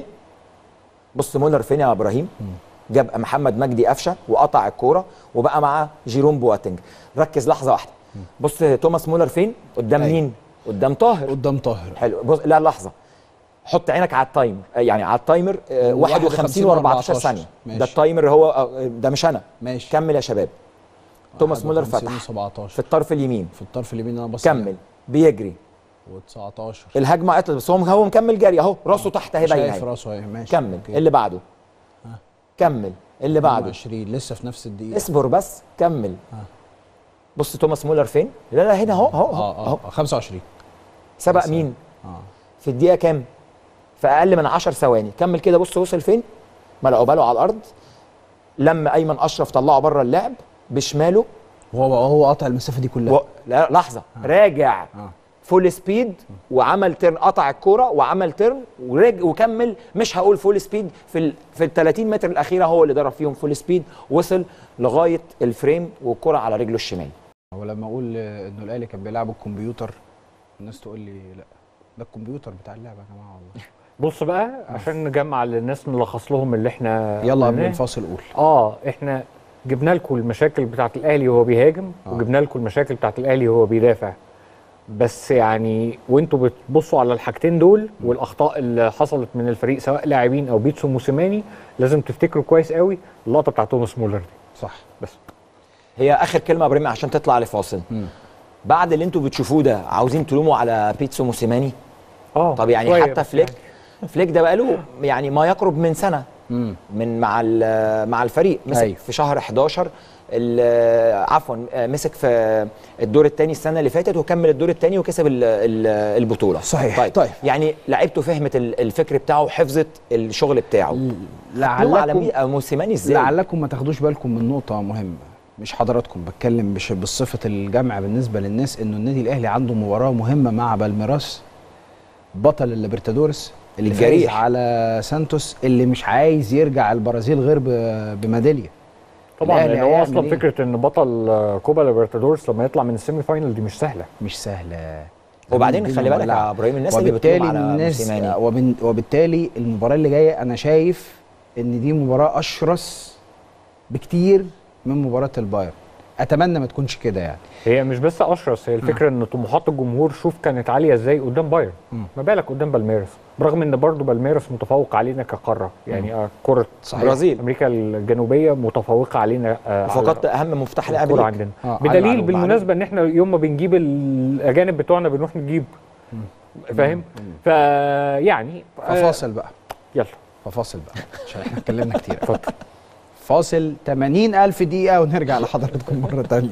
بص مولر فين يا ابراهيم جاب محمد مجدي قفشه وقطع الكوره وبقى معاه جيروم بواتنج ركز لحظه واحده بص توماس مولر فين قدام أيوة. مين قدام طاهر قدام طاهر حلو بص لا لحظه حط عينك على التايمر آه، يعني على التايمر آه، 51 و14 ثانيه ماشي. ده التايمر هو آه، ده مش انا ماشي كمل يا شباب توماس مولر فتح 17 في الطرف اليمين في الطرف اليمين انا بص كمل بيجري و19 الهجمه عطلت بس هو هو مكمل جري اهو راسه تحت اهي باينه شايف أهي. راسه اهي ماشي كمل أوكي. اللي بعده كمل اللي بعده 20 لسه في نفس الدقيقه اصبر بس كمل بص توماس مولر فين لا لا هنا اهو اهو اه اهو اه 25 سبق مين اه في الدقيقه كام في اقل من 10 ثواني كمل كده بص وصل فين ملعوبه له على الارض لما ايمن اشرف طلعه بره اللعب بشماله وهو هو قطع المسافه دي كلها و... لا لحظه راجع آه. فول سبيد وعمل ترن قطع الكوره وعمل ترن ورج وكمل مش هقول فول سبيد في ال... في ال 30 متر الاخيره هو اللي ضرب فيهم فول سبيد وصل لغايه الفريم والكره على رجله الشمال هو لما اقول آه، انه الاهلي كان بيلعب الكمبيوتر الناس تقول لي لا ده الكمبيوتر بتاع اللعبه يا جماعه والله بص بقى عشان نجمع للناس نلخص لهم اللي احنا يلا قبل قلناه. الفاصل قول اه احنا جبنا لكم المشاكل بتاعت الاهلي وهو بيهاجم آه. وجبنا لكم المشاكل بتاعت الاهلي وهو بيدافع بس يعني وانتوا بتبصوا على الحاجتين دول والاخطاء اللي حصلت من الفريق سواء لاعبين او بيتسو موسيماني لازم تفتكروا كويس قوي اللقطه بتاعت توماس مولر دي صح بس هي اخر كلمه يا ابراهيم عشان تطلع لفاصل بعد اللي انتوا بتشوفوه ده عاوزين تلوموا على بيتسو موسيماني اه طب يعني شوية حتى بس فليك فليك ده بقاله يعني ما يقرب من سنه من مع ال- مع الفريق مسك أيوة. في شهر 11 ال- عفوا آه، مسك في الدور الثاني السنه اللي فاتت وكمل الدور الثاني وكسب ال- ال- البطوله صحيح. طيب, طيب. يعني لعيبته فهمت ال- الفكر بتاعه وحفظت الشغل بتاعه لعلكم على لعلكم مي- آه، موسيماني ازاي لعلكم ما تاخدوش بالكم من نقطة مهمة مش حضراتكم بتكلم بش بصفة الجمع بالنسبة للناس انه النادي الاهلي عنده مباراة مهمة مع بالميراس بطل الليبرتادورس اللي فاز الجريح. على سانتوس اللي مش عايز يرجع البرازيل غير ب- بميدالية طبعا الأهلي لان هو هيعمل اصلا إيه؟ فكره ان بطل آه، كوبا ليبرتادورس لما يطلع من السيمي فاينل دي مش سهله مش سهلة وبعدين الدنيا خلي بالك مولعة. يا ابراهيم الناس اللي وبالتالي بتلوم على الناس موسيماني وبن وبالتالي المباراة اللي جاية انا شايف ان دي مباراة اشرس بكتير من مباراة البايرن اتمنى ما تكونش كده يعني هي مش بس اشرس هي الفكره ان طموحات الجمهور شوف كانت عاليه ازاي قدام بايرن ما بالك قدام بالميرس برغم ان برضه بالميرس متفوق علينا كقاره يعني آه، كره صحيح. برازيل امريكا الجنوبيه متفوقه علينا آه، على فقدت اهم مفتاح لعب الكرة ليك. عندنا آه، على بدليل المعلومة. بالمناسبه ان احنا يوم ما بنجيب الاجانب بتوعنا بنروح نجيب فاهم فيعني آه، ففاصل بقى يلا ففاصل بقى عشان احنا اتكلمنا كتير اتفضل فاصل 80 ألف دقيقة ونرجع لحضراتكم مرة تانية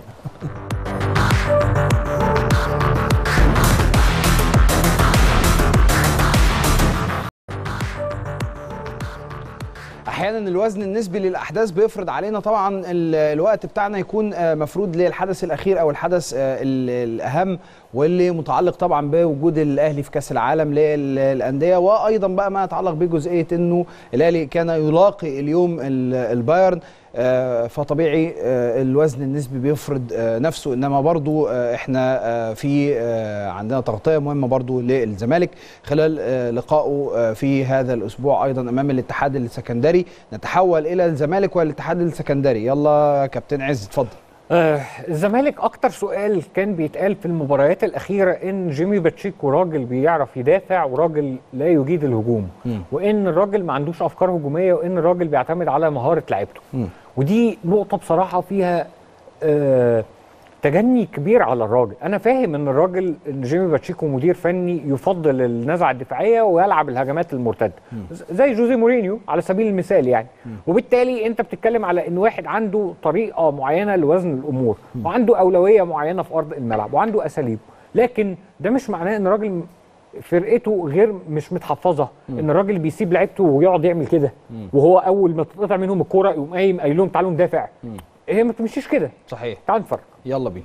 احيانا الوزن النسبي للاحداث بيفرض علينا طبعا ال- الوقت بتاعنا يكون آه، مفروض للحدث الاخير او الحدث آه، ال- الاهم واللي متعلق طبعا بوجود الاهلي في كاس العالم للانديه وايضا بقى ما يتعلق بجزئيه انه الاهلي كان يلاقي اليوم ال- البايرن آه، فطبيعي آه، الوزن النسبي بيفرض آه، نفسه انما برضو آه، احنا آه، في آه، عندنا تغطيه مهمه برضو للزمالك خلال آه، لقائه آه، في هذا الاسبوع ايضا امام الاتحاد السكندري نتحول الى الزمالك والاتحاد السكندري يلا كابتن عز اتفضل آه الزمالك اكتر سؤال كان بيتقال في المباريات الاخيره ان جيمي باتشيكو راجل بيعرف يدافع وراجل لا يجيد الهجوم مم. وان الراجل ما عندوش افكار هجوميه وان الراجل بيعتمد على مهاره لعيبته مم. ودي نقطه بصراحه فيها آه تجني كبير على الراجل انا فاهم ان الراجل إن جيمي باتشيكو مدير فني يفضل النزعه الدفاعيه ويلعب الهجمات المرتده زي جوزي مورينيو على سبيل المثال يعني وبالتالي انت بتتكلم على ان واحد عنده طريقه معينه لوزن الامور وعنده اولويه معينه في ارض الملعب وعنده اساليب لكن ده مش معناه ان الراجل فرقته غير مش متحفظه ان الراجل بيسيب لعيبته ويقعد يعمل كده وهو اول ما تتقطع منهم الكوره يقوم قايم قايل لهم تعالوا ندافع هي ما تمشيش كده صحيح تعال نتفرج يلا بينا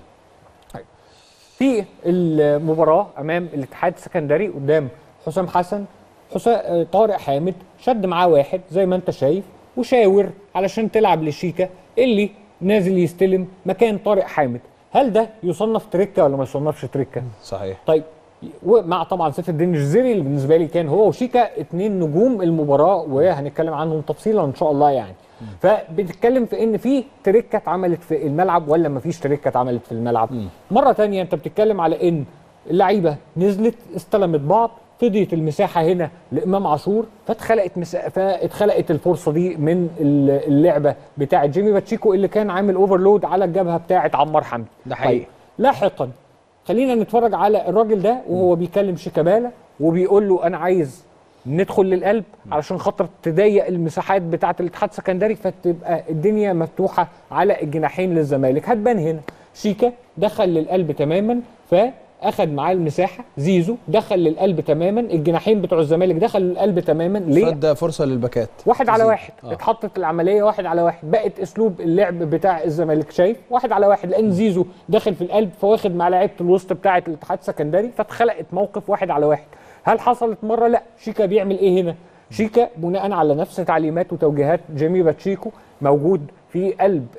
في المباراه امام الاتحاد السكندري قدام حسام حسن حسام طارق حامد شد معاه واحد زي ما انت شايف وشاور علشان تلعب لشيكا اللي نازل يستلم مكان طارق حامد هل ده يصنف تريكه ولا ما يصنفش تريكه صحيح طيب ومع طبعا سيف الدين الجزيري اللي بالنسبه لي كان هو وشيكا اتنين نجوم المباراه وهنتكلم عنهم تفصيلا ان شاء الله يعني فبتتكلم في ان في تريكه اتعملت في الملعب ولا ما فيش تريكه اتعملت في الملعب مره تانية انت بتتكلم على ان اللعيبه نزلت استلمت بعض فضيت المساحه هنا لامام عاشور فاتخلقت مسا... فاتخلقت الفرصه دي من اللعبه بتاعه جيمي باتشيكو اللي كان عامل اوفرلود على الجبهه بتاعه عمار حمدي ده حقيقي. طيب لاحقا خلينا نتفرج على الراجل ده وهو بيكلم شيكابالا وبيقول له انا عايز ندخل للقلب علشان خاطر تضيق المساحات بتاعه الاتحاد السكندري فتبقى الدنيا مفتوحه على الجناحين للزمالك هتبان هنا شيكا دخل للقلب تماما فاخد معاه المساحه زيزو دخل للقلب تماما الجناحين بتوع الزمالك دخلوا للقلب تماما ليه فد فرصه للباكات واحد على زيزو. واحد آه. اتحطت العمليه واحد على واحد بقت اسلوب اللعب بتاع الزمالك شايف واحد على واحد لان زيزو داخل في القلب فواخد مع لعيبه الوسط بتاعه الاتحاد السكندري فاتخلقت موقف واحد على واحد هل حصلت مره لا شيكا بيعمل ايه هنا شيكا بناء على نفس تعليمات وتوجيهات جيمي باتشيكو موجود في قلب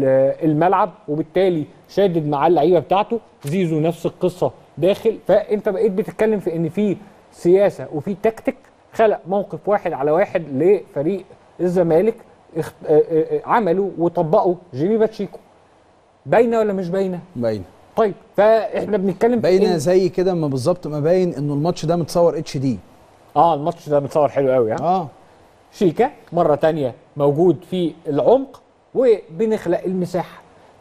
الملعب وبالتالي شادد مع اللعيبه بتاعته زيزو نفس القصه داخل فانت بقيت بتتكلم في ان في سياسه وفي تكتيك خلق موقف واحد على واحد لفريق الزمالك اخت... عملوا وطبقوا جيمي باتشيكو باينه ولا مش باينه؟ باينه طيب فاحنا بنتكلم باينه زي كده ما بالظبط ما باين انه الماتش ده متصور اتش دي اه الماتش ده متصور حلو قوي ها اه شيكا مره تانية موجود في العمق وبنخلق المساحه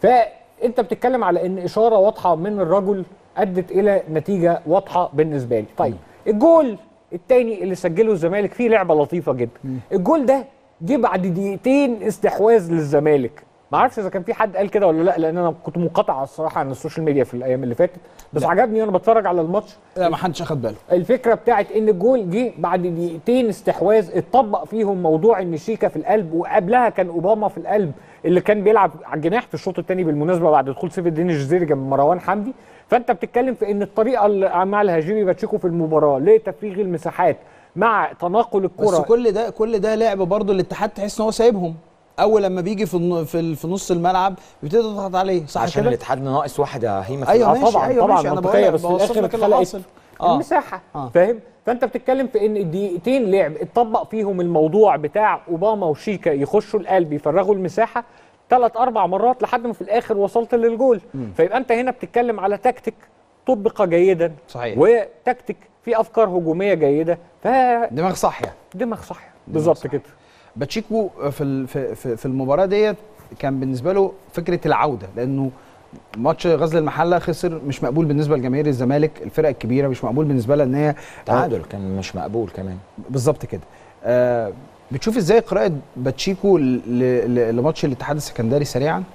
فانت بتتكلم على ان اشاره واضحه من الرجل ادت الى نتيجه واضحه بالنسبه لي طيب الجول الثاني اللي سجله الزمالك فيه لعبه لطيفه جدا الجول ده جه بعد دقيقتين استحواذ للزمالك ما اعرفش اذا كان في حد قال كده ولا لا لان انا كنت منقطع الصراحه عن السوشيال ميديا في الايام اللي فاتت بس لا. عجبني وانا بتفرج على الماتش لا ما حدش اخد باله الفكره بتاعت ان الجول جه بعد دقيقتين استحواذ اتطبق فيهم موضوع ان شيكا في القلب وقبلها كان اوباما في القلب اللي كان بيلعب على الجناح في الشوط الثاني بالمناسبه بعد دخول سيف الدين الجزيري جنب مروان حمدي فانت بتتكلم في ان الطريقه اللي عملها جيمي باتشيكو في المباراه لتفريغ المساحات مع تناقل بس الكره كل ده كل ده لعب برضه الاتحاد تحس ان هو سايبهم اول لما بيجي في الن- في ال- في نص الملعب بيبتدي يضغط عليه صح عشان كده الاتحاد ناقص واحد يا هيما في ايوه العصر. آه ماشي طبعا ايوه طبعا ماشي انا منطقيه بقول بس في الاخر لك اللي اتخلقت حاصل اه المساحه آه. فاهم فانت بتتكلم في ان الدقيقتين لعب اتطبق فيهم الموضوع بتاع اوباما وشيكا يخشوا القلب يفرغوا المساحه ثلاث اربع مرات لحد ما في الاخر وصلت للجول فيبقى انت هنا بتتكلم على تكتيك طبق جيدا صحيح. وتكتيك في افكار هجوميه جيده دماغ صاحيه فدماغ صح بالظبط صح. كده باتشيكو في ال- في في, في المباراه ديت كان بالنسبه له فكره العوده لانه ماتش غزل المحله خسر مش مقبول بالنسبه لجماهير الزمالك الفرق الكبيره مش مقبول بالنسبه لها ان هي تعادل كان مش مقبول كمان بالظبط كده آه بتشوف ازاي قراءه باتشيكو ل- ل- لماتش الاتحاد السكندري سريعا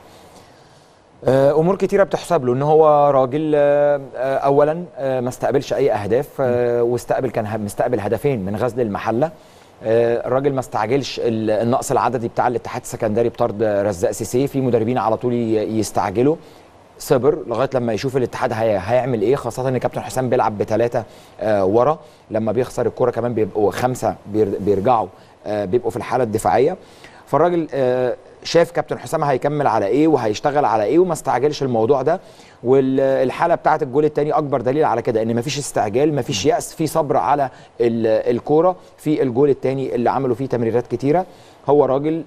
آه، امور كتيره بتحسب له ان هو راجل آه، آه، اولا آه، ما استقبلش اي اهداف آه، واستقبل كان ه- مستقبل هدفين من غزل المحله آه، الراجل ما استعجلش ال- النقص العددي بتاع الاتحاد السكندري بطرد رزاق سيسي في مدربين على طول ي- يستعجلوا صبر لغايه لما يشوف الاتحاد هي هيعمل ايه خاصه ان كابتن حسام بيلعب بثلاثه آه ورا لما بيخسر الكره كمان بيبقوا خمسه بير- بيرجعوا آه بيبقوا في الحاله الدفاعيه فالراجل آه شاف كابتن حسام هيكمل على ايه وهيشتغل على ايه وما استعجلش الموضوع ده والحاله بتاعه الجول الثاني اكبر دليل على كده ان مفيش استعجال مفيش يأس في صبر على ال- الكوره في الجول الثاني اللي عملوا فيه تمريرات كتيره هو راجل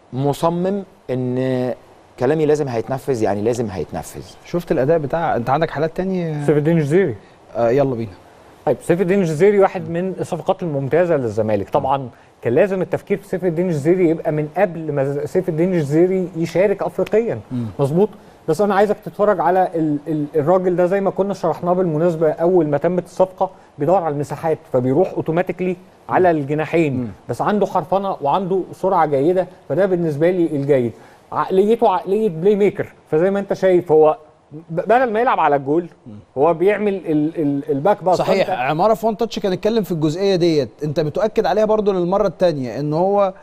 مصمم ان كلامي لازم هيتنفذ يعني لازم هيتنفذ شفت الاداء بتاع انت عندك حالات تانية سيف الدين الجزيري آه يلا بينا طيب سيف الدين الجزيري واحد من الصفقات الممتازه للزمالك طبعا كان لازم التفكير في سيف الدين الجزيري يبقى من قبل ما سيف الدين الجزيري يشارك افريقيا مظبوط بس انا عايزك تتفرج على ال ال الراجل ده زي ما كنا شرحناه بالمناسبه اول ما تمت الصفقه بيدور على المساحات فبيروح اوتوماتيكلي على الجناحين بس عنده حرفنه وعنده سرعه جيده فده بالنسبه لي الجيد عقليته عقليه بلاي ميكر فزي ما انت شايف هو ب- بدل ما يلعب على الجول هو بيعمل ال ال الباك باس صحيح فأنت- عماره في وان تاتش كان اتكلم في الجزئيه ديت انت بتؤكد عليها برضو للمره الثانيه ان هو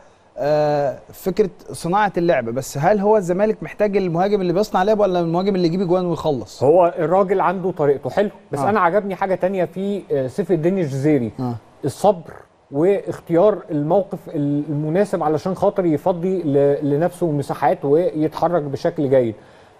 آه فكره صناعه اللعب بس هل هو الزمالك محتاج المهاجم اللي بيصنع لعب ولا المهاجم اللي يجيب اجوان ويخلص هو الراجل عنده طريقته حلو بس آه. آه. انا عجبني حاجه تانية في آه، سيف الدين الجزيري آه. الصبر واختيار الموقف المناسب علشان خاطر يفضي ل- لنفسه مساحات ويتحرك بشكل جيد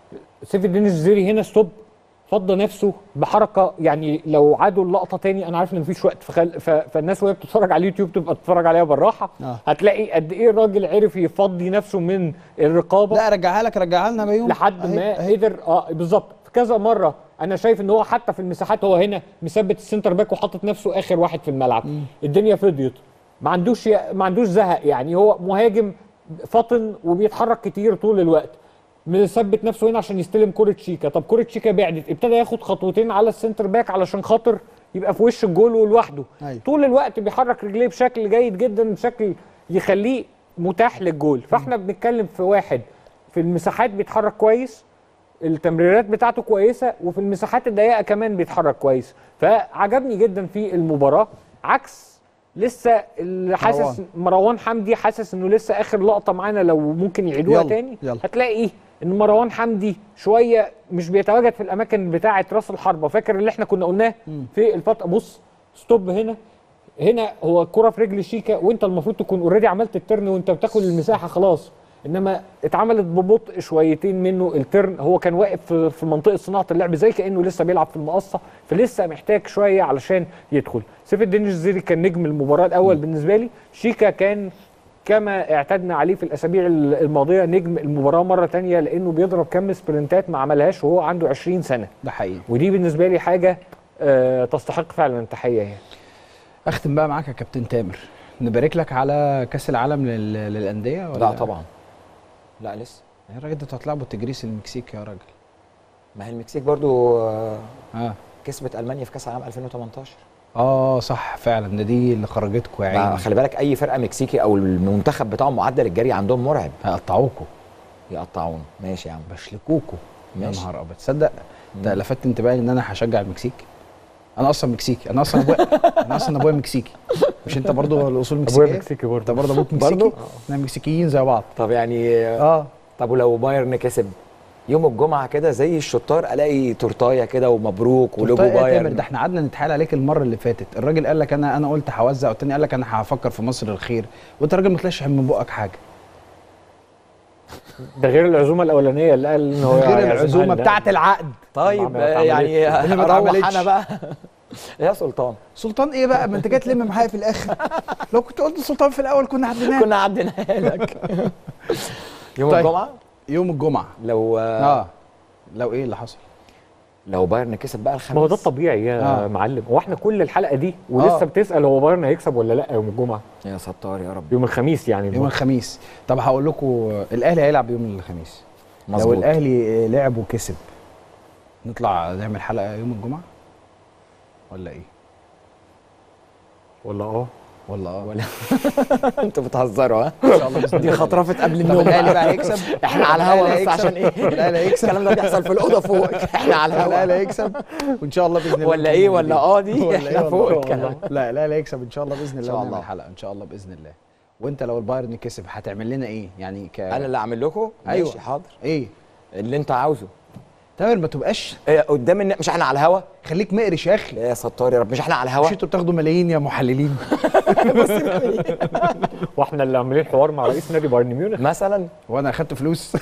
سيف الدين الجزيري هنا ستوب فضى نفسه بحركه يعني لو عادوا اللقطه تاني انا عارف ان مفيش وقت فخل... ف... فالناس وهي بتتفرج على اليوتيوب تبقى تتفرج عليها بالراحه آه. هتلاقي قد ايه الراجل عرف يفضي نفسه من الرقابه لا رجعها لك رجعها لنا بيوم لحد أهي- ما أهي. قدر اه بالظبط في كذا مره انا شايف ان هو حتى في المساحات هو هنا مثبت السنتر باك وحاطط نفسه اخر واحد في الملعب الدنيا فضيت ما عندوش ما عندوش زهق يعني هو مهاجم فطن وبيتحرك كتير طول الوقت مثبت نفسه هنا عشان يستلم كرة شيكا طب كرة شيكا بعدت ابتدى ياخد خطوتين على السنتر باك علشان خاطر يبقى في وش الجول ولوحده أيوة. طول الوقت بيحرك رجليه بشكل جيد جدا بشكل يخليه متاح للجول فاحنا بنتكلم في واحد في المساحات بيتحرك كويس التمريرات بتاعته كويسه وفي المساحات الضيقه كمان بيتحرك كويس فعجبني جدا في المباراه عكس لسه اللي حاسس مروان. مروان حمدي حاسس انه لسه اخر لقطه معانا لو ممكن يعيدوها يلا، تاني يلا. هتلاقي ان مروان حمدي شويه مش بيتواجد في الاماكن بتاعه راس الحربه فاكر اللي احنا كنا قلناه في الفتره بص ستوب هنا هنا هو الكره في رجل شيكا وانت المفروض تكون اوريدي عملت الترن وانت بتاكل المساحه خلاص انما اتعملت ببطء شويتين منه الترن هو كان واقف في- في منطقه صناعه اللعب زي كانه لسه بيلعب في المقصه فلسه محتاج شويه علشان يدخل سيف الدين الجزيري كان نجم المباراه الاول بالنسبه لي شيكا كان كما اعتدنا عليه في الاسابيع الماضيه نجم المباراه مره تانية لانه بيضرب كم سبرنتات ما عملهاش وهو عنده 20 سنه ده حقيقي ودي بالنسبه لي حاجه آه، تستحق فعلا التحيه يعني اختم بقى معاك يا كابتن تامر نبارك لك على كاس العالم لل... للانديه ولا لا طبعا لا لسه يا راجل ده هتلعبوا تجريس المكسيك يا راجل ما هي المكسيك برضو آه، اه كسبت المانيا في كاس العالم 2018 اه صح فعلا ده دي اللي خرجتكم يا ما عيني خلي بالك اي فرقه مكسيكي او المنتخب بتاعهم معدل الجري عندهم مرعب هيقطعوكوا يقطعونا ماشي يا عم بشلكوكوا يا ماشي. نهار ابيض تصدق ده لفت انتباهي ان انا هشجع المكسيك انا اصلا مكسيكي انا اصلا ابويا انا اصلا ابويا مكسيكي مش انت برضو الاصول مكسيكيه ابويا مكسيكي انت برضه برضه ابوك مكسيكي برضو؟ احنا مكسيكيين زي بعض طب يعني اه طب ولو بايرن كسب يوم الجمعه كده زي الشطار الاقي تورتايه كده ومبروك ولوجو طيب يا تامر بايرن ده احنا قعدنا نتحايل عليك المره اللي فاتت الراجل قال لك انا انا قلت هوزع والتاني قال لك انا هفكر في مصر الخير وانت راجل ما طلعش من بقك حاجه ده غير العزومه الاولانيه اللي قال ان هو غير هيعزمها العزومه لنا. بتاعه العقد طيب ما آه، يعني اللي ما اروح اتعملتش. انا بقى يا سلطان سلطان ايه بقى ما انت جاي تلم معايا في الاخر لو كنت قلت سلطان في الاول كنا عديناه كنا عديناها لك يوم طيب. الجمعه يوم الجمعه لو اه لو ايه اللي حصل لو بايرن كسب بقى الخميس ما هو ده الطبيعي يا آه. معلم هو احنا كل الحلقه دي ولسه آه. بتسال هو بايرن هيكسب ولا لا يوم الجمعه يا ستار يا رب يوم الخميس يعني يوم الخميس طب هقول لكم الاهلي هيلعب يوم الخميس لو مظبوط الاهلي لعب وكسب نطلع نعمل حلقه يوم الجمعه ولا ايه ولا اه ولا اه ولا انتوا بتهزروا ها ان شاء الله باذن دي الله خطرفت قبل طب النوم الاهلي بقى هيكسب احنا على الأهلي الهوا بس هيكسب. عشان ايه الاهلي هيكسب الكلام ده بيحصل في الاوضه فوق احنا على الاهلي الهوا هيكسب وان شاء الله باذن الله ولا نكون ايه ولا موجودين. اه دي ولا احنا إيه فوق ولا الكلام لا الاهلي هيكسب ان شاء الله باذن الله شاء ونعمل الله. حلقه ان شاء الله باذن الله وانت لو البايرن كسب هتعمل لنا ايه يعني ك انا اللي اعمل لكم أيوة. ماشي حاضر ايه اللي انت عاوزه تامر ما تبقاش إيه قدام الن... مش احنا على الهوا خليك مقرش يا اخي يا ستار يا رب مش احنا على الهوا مش انتوا بتاخدوا ملايين يا محللين واحنا اللي عاملين حوار مع رئيس نادي بايرن ميونخ مثلا وانا اخدت فلوس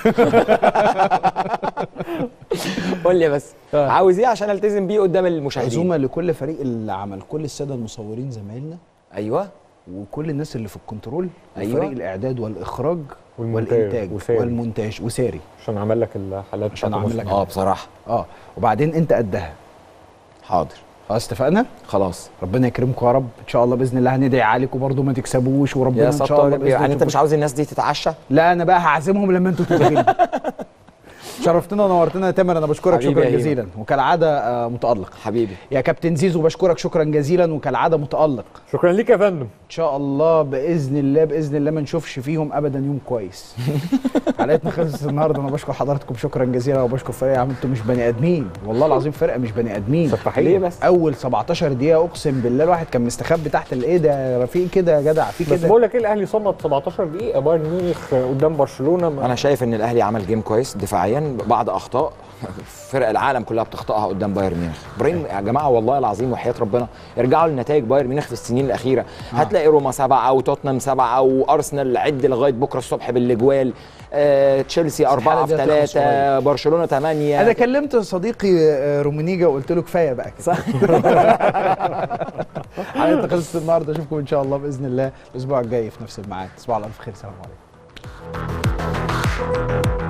قول لي بس آه. عاوز ايه عشان التزم بيه قدام المشاهدين عزومه لكل فريق العمل كل الساده المصورين زمايلنا ايوه وكل الناس اللي في الكنترول أيوة. وفريق الاعداد والاخراج والمونتاج والانتاج وساري. والمونتاج وساري عشان عمل لك الحالات عشان بتاعت أعمل مصر. لك اه بصراحه اه وبعدين انت قدها حاضر خلاص اتفقنا خلاص ربنا يكرمكم يا رب ان شاء الله باذن الله هندعي عليكم برضو ما تكسبوش وربنا يا ان شاء ستار الله يا باذن يعني الله انت مش عاوز الناس دي تتعشى لا انا بقى هعزمهم لما انتوا تيجوا شرفتنا ونورتنا يا تامر انا بشكرك حبيبي شكرا يا هيما. جزيلا وكالعاده آه، متالق حبيبي يا كابتن زيزو بشكرك شكرا جزيلا وكالعاده متالق شكرا ليك يا فندم ان شاء الله باذن الله باذن الله ما نشوفش فيهم ابدا يوم كويس حلقتنا خلصت النهارده انا بشكر حضراتكم شكرا جزيلا وبشكر فريق يا عم انتوا مش بني ادمين والله العظيم فرقه مش بني ادمين سفاحين. ليه بس اول 17 دقيقه اقسم بالله الواحد كان مستخبي تحت الايه ده يا رفيق كده يا جدع في بس كده بقول لك ايه الاهلي صمد 17 دقيقه بايرن ميونخ قدام برشلونه ما- انا شايف ان الاهلي عمل جيم كويس دفاعيا بعض اخطاء فرق العالم كلها بتخطئها قدام بايرن ميونخ ابراهيم يا جماعه والله العظيم وحياه ربنا ارجعوا لنتائج بايرن ميونخ في السنين الاخيره هتلاقي روما سبعه وتوتنهام سبعه وارسنال عد لغايه بكره الصبح بالاجوال آه، تشيلسي أربعة في الحالة دي هتخلص ثلاثة برشلونة ثمانية انا كلمت صديقي آه، رومينيجا وقلت له كفايه بقى كده صح حلقتنا خلصت النهارده اشوفكم ان شاء الله باذن الله الاسبوع الجاي في نفس الميعاد تصبحوا على الف خير سلام عليكم